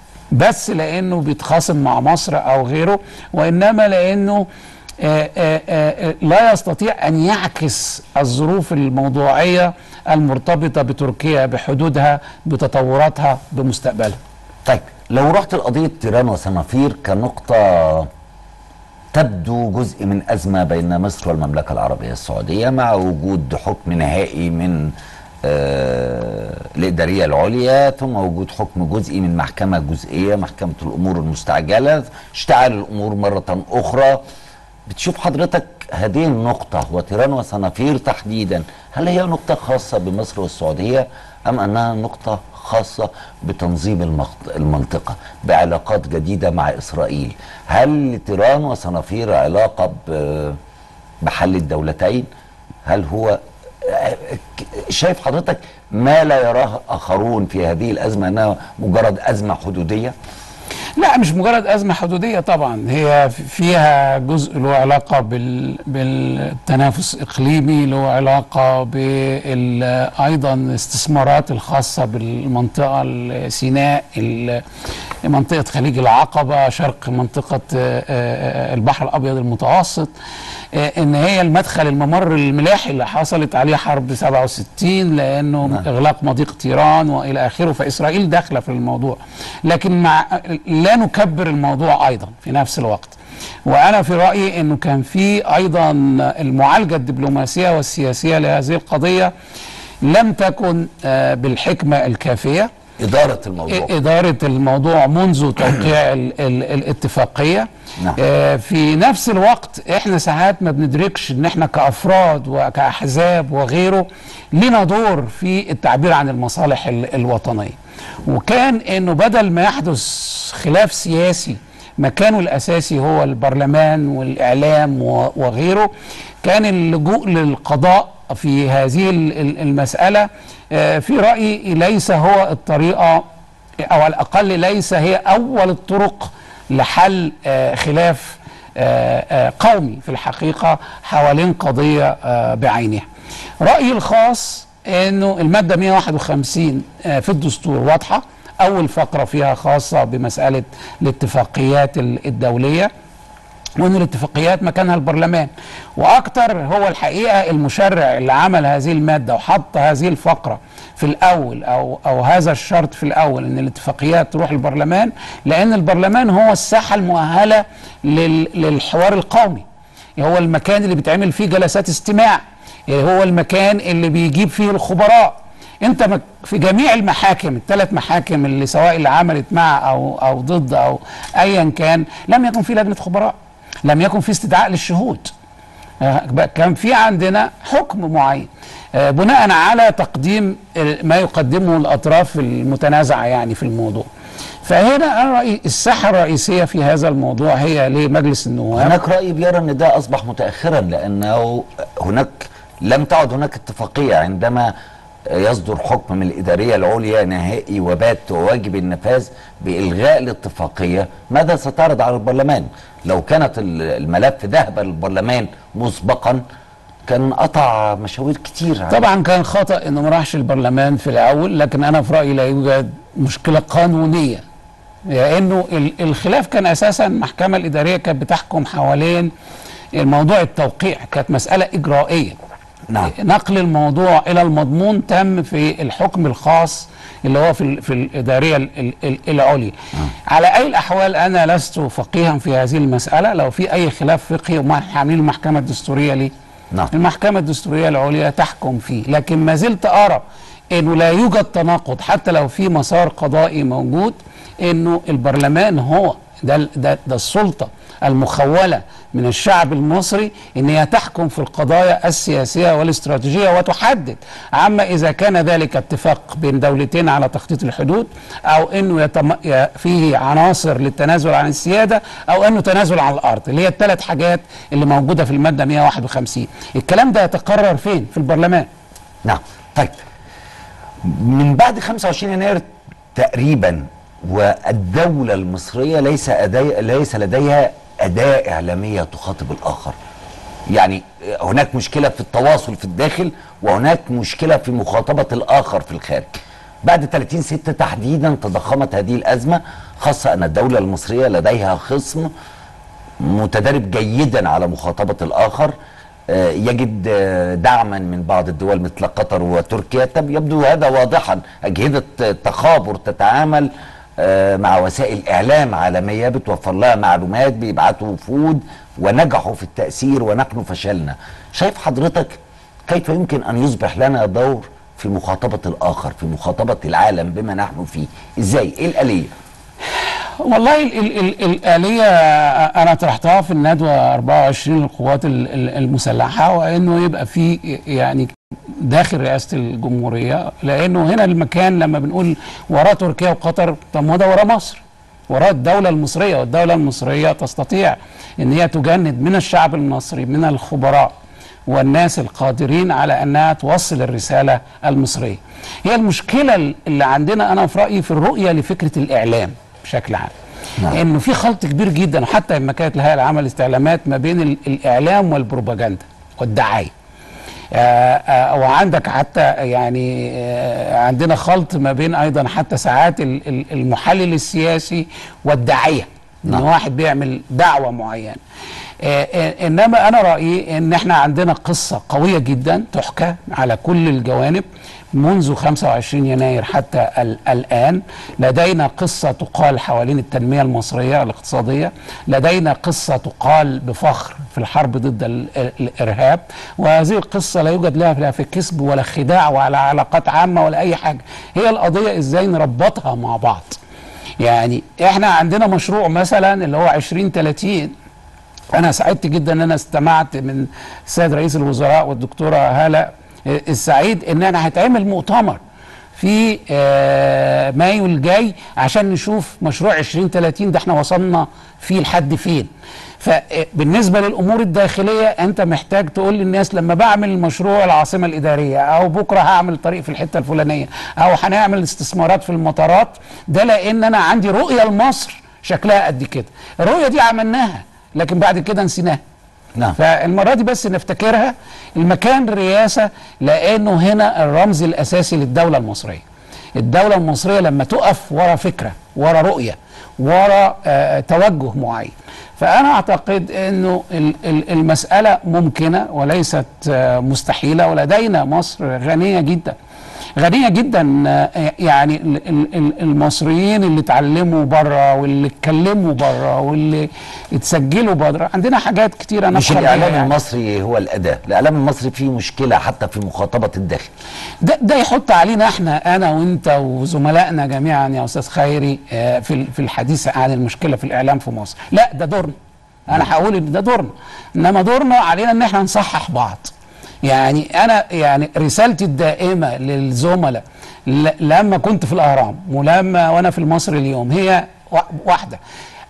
بس لانه بيتخاصم مع مصر او غيره وانما لانه آه، آه، آه، لا يستطيع ان يعكس الظروف الموضوعيه المرتبطه بتركيا بحدودها بتطوراتها بمستقبلها طيب لو رحت لقضية تيران وصنافير كنقطة تبدو جزء من أزمة بين مصر والمملكة العربية السعودية مع وجود حكم نهائي من آه الإدارية العليا ثم وجود حكم جزئي من محكمة جزئية محكمة الأمور المستعجلة اشتعال الأمور مرة أخرى بتشوف حضرتك هذه النقطة وتيران وصنافير تحديدا هل هي نقطة خاصة بمصر والسعودية أم أنها نقطة خاصة بتنظيم المخط- المنطقة بعلاقات جديدة مع إسرائيل هل تيران وصنافير علاقة ب- بحل الدولتين هل هو شايف حضرتك ما لا يراه آخرون في هذه الأزمة أنها مجرد أزمة حدودية لا مش مجرد أزمة حدودية طبعا هي فيها جزء له علاقة بال بالتنافس إقليمي له علاقة بال أيضا الاستثمارات الخاصة بالمنطقة سيناء ال- منطقة خليج العقبة شرق منطقة آه، آه، البحر الأبيض المتوسط آه، ان هي المدخل الممر الملاحي اللي حصلت عليه حرب 67 لانه نعم. اغلاق مضيق تيران والى اخره فاسرائيل داخله في الموضوع لكن مع لا نكبر الموضوع ايضا في نفس الوقت وانا في رايي انه كان في ايضا المعالجه الدبلوماسيه والسياسيه لهذه القضيه لم تكن آه، بالحكمه الكافيه إدارة الموضوع إدارة الموضوع منذ توقيع ال ال الاتفاقية نعم. آه في نفس الوقت احنا ساعات ما بندركش ان احنا كأفراد وكأحزاب وغيره لنا دور في التعبير عن المصالح ال الوطنية وكان انه بدل ما يحدث خلاف سياسي مكانه الاساسي هو البرلمان والاعلام و- وغيره كان اللجوء للقضاء في هذه ال- ال- المساله آه، في رايي ليس هو الطريقه او على الاقل ليس هي اول الطرق لحل آه، خلاف آه، آه، قومي في الحقيقه حوالين قضيه آه، بعينها. رايي الخاص انه الماده 151 آه، في الدستور واضحه اول فقره فيها خاصه بمساله الاتفاقيات ال- الدوليه وان الاتفاقيات مكانها البرلمان واكتر هو الحقيقه المشرع اللي عمل هذه الماده وحط هذه الفقره في الاول او او هذا الشرط في الاول ان الاتفاقيات تروح البرلمان لان البرلمان هو الساحه المؤهله لل- للحوار القومي هو المكان اللي بيتعمل فيه جلسات استماع هو المكان اللي بيجيب فيه الخبراء انت مك- في جميع المحاكم الثلاث محاكم اللي سواء اللي عملت مع او او ضد او ايا كان لم يكن في لجنه خبراء لم يكن في استدعاء للشهود آه، بقى كان في عندنا حكم معين آه، بناء على تقديم آه، ما يقدمه الاطراف المتنازعه يعني في الموضوع فهنا انا رايي الساحه الرئيسيه في هذا الموضوع هي لمجلس النواب هناك رأي بيرى أن ده أصبح متأخرا لأنه هناك لم تعد هناك اتفاقية عندما يصدر حكم من الإدارية العليا نهائي وبات وواجب النفاذ بإلغاء الاتفاقية ماذا ستعرض على البرلمان لو كانت ال- الملف ذهب للبرلمان مسبقا كان قطع مشاوير كتير طبعا كان خطا انه ما راحش البرلمان في الاول لكن انا في رايي لا يوجد مشكله قانونيه لانه ال- الخلاف كان اساسا المحكمه الاداريه كانت بتحكم حوالين الموضوع التوقيع كانت مساله اجرائيه نعم. نقل الموضوع الى المضمون تم في الحكم الخاص اللي هو في ال- في الاداريه ال- ال- ال- العليا على اي الاحوال انا لست فقيها في هذه المساله لو في اي خلاف فقهي وما احنا عاملين المحكمه الدستوريه ليه نعم. المحكمة الدستورية العليا تحكم فيه لكن ما زلت أرى أنه لا يوجد تناقض حتى لو في مسار قضائي موجود أنه البرلمان هو ده, ده, ده السلطة المخولة من الشعب المصري ان هي تحكم في القضايا السياسيه والاستراتيجيه وتحدد عما اذا كان ذلك اتفاق بين دولتين على تخطيط الحدود او انه يتم... ي- فيه عناصر للتنازل عن السياده او انه تنازل عن الارض اللي هي الثلاث حاجات اللي موجوده في الماده 151 الكلام ده يتقرر فين في البرلمان نعم طيب من بعد 25 يناير تقريبا والدولة المصرية ليس أداء ليس لديها أداة إعلامية تخاطب الآخر يعني هناك مشكلة في التواصل في الداخل وهناك مشكلة في مخاطبة الآخر في الخارج بعد 30 ستة تحديدا تضخمت هذه الأزمة خاصة أن الدولة المصرية لديها خصم متدرب جيدا على مخاطبة الآخر آه، يجد آه، دعما من بعض الدول مثل قطر وتركيا طب يبدو هذا واضحا أجهزة تخابر تتعامل آه، مع وسائل إعلام عالمية بتوفر لها معلومات بيبعتوا وفود ونجحوا في التأثير ونحن فشلنا شايف حضرتك كيف يمكن أن يصبح لنا دور في مخاطبة الآخر في مخاطبة العالم بما نحن فيه إزاي إيه الآلية والله ال ال ال الآلية أنا طرحتها في الندوة 24 للقوات ال- ال- المسلحة وإنه يبقى في يعني داخل رئاسة الجمهورية لأنه هنا المكان لما بنقول وراه تركيا وقطر طب ما ده وراه مصر وراه الدولة المصرية والدولة المصرية تستطيع إن هي تجند من الشعب المصري من الخبراء والناس القادرين على انها توصل الرساله المصريه. هي المشكله اللي عندنا انا في رايي في الرؤيه لفكره الاعلام بشكل عام. نعم. انه في خلط كبير جدا وحتى لما كانت الهيئه العامه للاستعلامات ما بين ال- الاعلام والبروباجندا والدعايه. آه، آه، وعندك حتى يعني آه، عندنا خلط ما بين ايضا حتى ساعات ال- ال- المحلل السياسي والداعيه ان نعم. واحد بيعمل دعوه معينه آه، آه، انما انا رايي ان احنا عندنا قصه قويه جدا تحكى على كل الجوانب منذ 25 يناير حتى ال- الان لدينا قصه تقال حوالين التنميه المصريه الاقتصاديه لدينا قصه تقال بفخر في الحرب ضد ال- ال- الارهاب وهذه القصه لا يوجد لها لا في كسب ولا خداع ولا علاقات عامه ولا اي حاجه هي القضيه ازاي نربطها مع بعض يعني احنا عندنا مشروع مثلا اللي هو 2030 انا سعدت جدا ان انا استمعت من السيد رئيس الوزراء والدكتوره هاله السعيد ان انا هيتعمل مؤتمر في آه، مايو الجاي عشان نشوف مشروع 2030 ده احنا وصلنا فيه لحد فين فبالنسبه للامور الداخليه انت محتاج تقول للناس لما بعمل مشروع العاصمه الاداريه او بكره هعمل طريق في الحته الفلانيه او هنعمل استثمارات في المطارات ده لان انا عندي رؤيه لمصر شكلها قد كده الرؤيه دي عملناها لكن بعد كده نسيناها نعم فالمره دي بس نفتكرها المكان الرئاسه لانه هنا الرمز الاساسي للدوله المصريه الدوله المصريه لما تقف ورا فكره ورا رؤيه ورا آه، توجه معين فانا اعتقد انه ال- ال- المساله ممكنه وليست آه، مستحيله ولدينا مصر غنيه جدا غنية جدا آه، يعني ال- ال- ال- المصريين اللي اتعلموا بره واللي اتكلموا بره واللي اتسجلوا بره عندنا حاجات كتيرة مش نفخر بيها الاعلام يعني. المصري هو الاداه الاعلام المصري فيه مشكله حتى في مخاطبه الداخل ده ده يحط علينا احنا انا وانت وزملائنا جميعا يا استاذ خيري آه، في ال- في الحديث عن المشكله في الاعلام في مصر لا ده دورنا انا هقول ان ده دورنا انما دورنا علينا ان احنا نصحح بعض يعني انا يعني رسالتي الدائمه للزملاء ل- لما كنت في الاهرام ولما وانا في المصري اليوم هي وا- واحده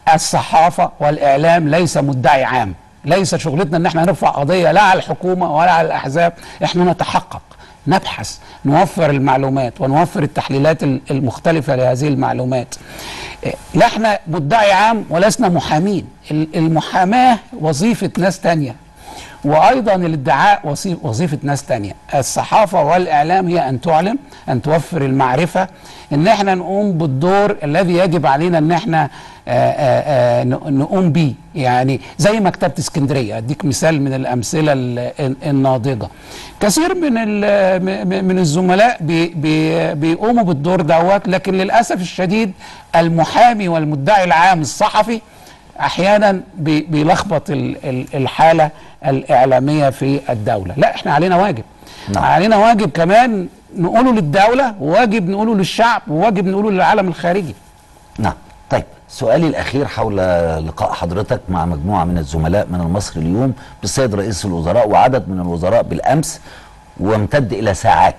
الصحافه والاعلام ليس مدعي عام ليس شغلتنا ان احنا نرفع قضيه لا على الحكومه ولا على الاحزاب احنا نتحقق نبحث نوفر المعلومات ونوفر التحليلات ال- المختلفة لهذه المعلومات إيه، لا احنا مدعي عام ولسنا محامين ال- المحاماة وظيفة ناس تانية وأيضا الادعاء وصي- وظيفة ناس تانية الصحافة والإعلام هي أن تعلم أن توفر المعرفة أن احنا نقوم بالدور الذي يجب علينا أن احنا آه، آه، آه، ن- نقوم به يعني زي مكتبة اسكندرية أديك مثال من الأمثلة ال- الناضجة كثير من ال- م- م- من الزملاء بي بي بيقوموا بالدور دوت لكن للأسف الشديد المحامي والمدعي العام الصحفي احيانا بي- بيلخبط ال- ال- الحاله الاعلاميه في الدوله لا احنا علينا واجب نعم. علينا واجب كمان نقوله للدوله وواجب نقوله للشعب وواجب نقوله للعالم الخارجي نعم طيب سؤالي الأخير حول لقاء حضرتك مع مجموعة من الزملاء من المصري اليوم بالسيد رئيس الوزراء وعدد من الوزراء بالأمس وامتد إلى ساعات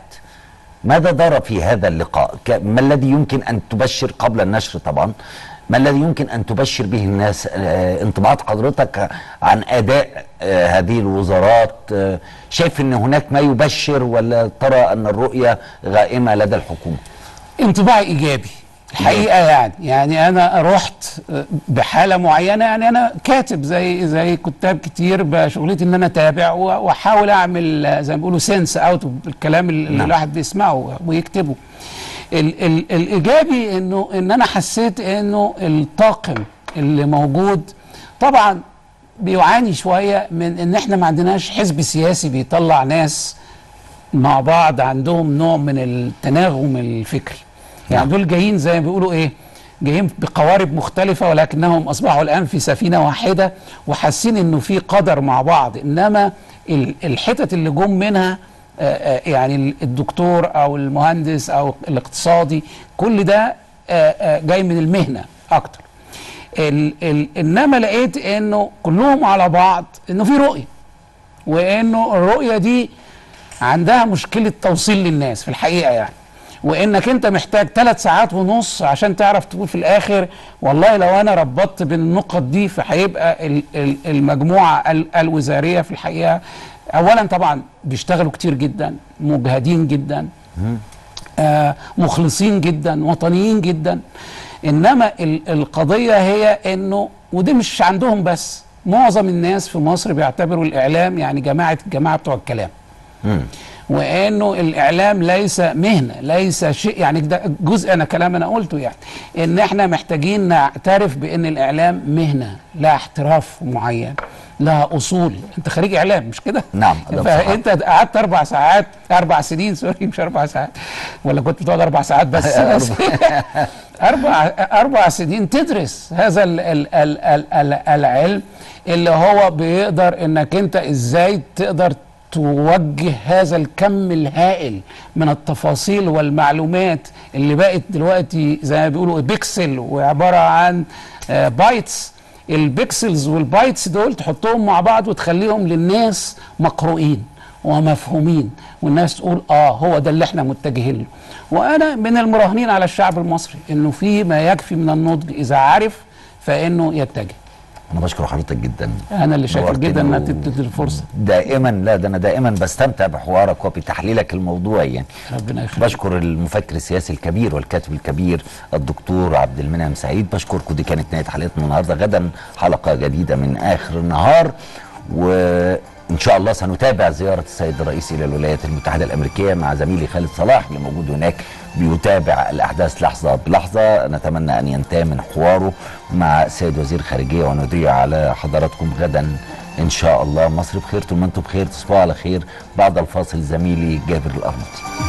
ماذا دار في هذا اللقاء ك- ما الذي يمكن أن تبشر قبل النشر طبعا ما الذي يمكن أن تبشر به الناس آه، انطباعات حضرتك عن أداء آه، هذه الوزارات آه، شايف أن هناك ما يبشر ولا ترى أن الرؤية غائمة لدى الحكومة انطباع ايجابي الحقيقه يعني يعني انا رحت بحاله معينه يعني انا كاتب زي زي كتاب كتير بشغلتي ان انا اتابع و- واحاول اعمل زي ما بيقولوا سنس اوت الكلام اللي نعم. الواحد بيسمعه ويكتبه ال ال الايجابي انه ان انا حسيت انه الطاقم اللي موجود طبعا بيعاني شويه من ان احنا ما عندناش حزب سياسي بيطلع ناس مع بعض عندهم نوع من التناغم الفكري يعني دول جايين زي ما بيقولوا ايه جايين بقوارب مختلفة ولكنهم أصبحوا الآن في سفينة واحدة وحاسين إنه في قدر مع بعض إنما ال- الحتت اللي جم منها آه، آه، يعني الدكتور أو المهندس أو الاقتصادي كل ده آه، آه، جاي من المهنة أكتر ال ال إنما لقيت إنه كلهم على بعض إنه في رؤية وإنه الرؤية دي عندها مشكلة توصيل للناس في الحقيقة يعني وانك انت محتاج ثلاث ساعات ونص عشان تعرف تقول في الاخر والله لو انا ربطت بين النقط دي فهيبقى ال- ال- المجموعه ال- الوزاريه في الحقيقه اولا طبعا بيشتغلوا كتير جدا مجهدين جدا آه مخلصين جدا وطنيين جدا انما ال- القضيه هي انه وده مش عندهم بس معظم الناس في مصر بيعتبروا الاعلام يعني جماعه جماعه بتوع الكلام مم. وانه الاعلام ليس مهنه ليس شيء يعني ده جزء انا كلام انا قلته يعني ان احنا محتاجين نعترف بان الاعلام مهنه لها احتراف معين لها اصول انت خريج اعلام مش كده نعم، ده بصراحة. فانت قعدت اربع ساعات اربع سنين سوري مش اربع ساعات ولا كنت بتقعد اربع ساعات بس, بس اربع اربع سنين تدرس هذا ال ال ال ال ال العلم اللي هو بيقدر انك انت ازاي تقدر توجه هذا الكم الهائل من التفاصيل والمعلومات اللي بقت دلوقتي زي ما بيقولوا بيكسل وعباره عن آه، بايتس البيكسلز والبايتس دول تحطهم مع بعض وتخليهم للناس مقروئين ومفهومين والناس تقول اه هو ده اللي احنا متجهين له وانا من المراهنين على الشعب المصري انه في ما يكفي من النضج اذا عرف فانه يتجه أنا بشكر حضرتك جدا انا اللي شاكر نورتنا جدا انك و- تدي الفرصه دائما لا ده انا دائما بستمتع بحوارك وبتحليلك الموضوعي يعني ربنا يخليك بشكر المفكر السياسي الكبير والكاتب الكبير الدكتور عبد المنعم سعيد بشكركم دي كانت نهايه حلقتنا النهارده غدا حلقه جديده من اخر النهار و ان شاء الله سنتابع زياره السيد الرئيس الى الولايات المتحده الامريكيه مع زميلي خالد صلاح اللي موجود هناك بيتابع الاحداث لحظه بلحظه نتمنى ان ينتهي من حواره مع السيد وزير خارجيه ونذيع على حضراتكم غدا ان شاء الله مصر بخير طول ما انتم بخير تصبحوا على خير بعد الفاصل زميلي جابر الارمطي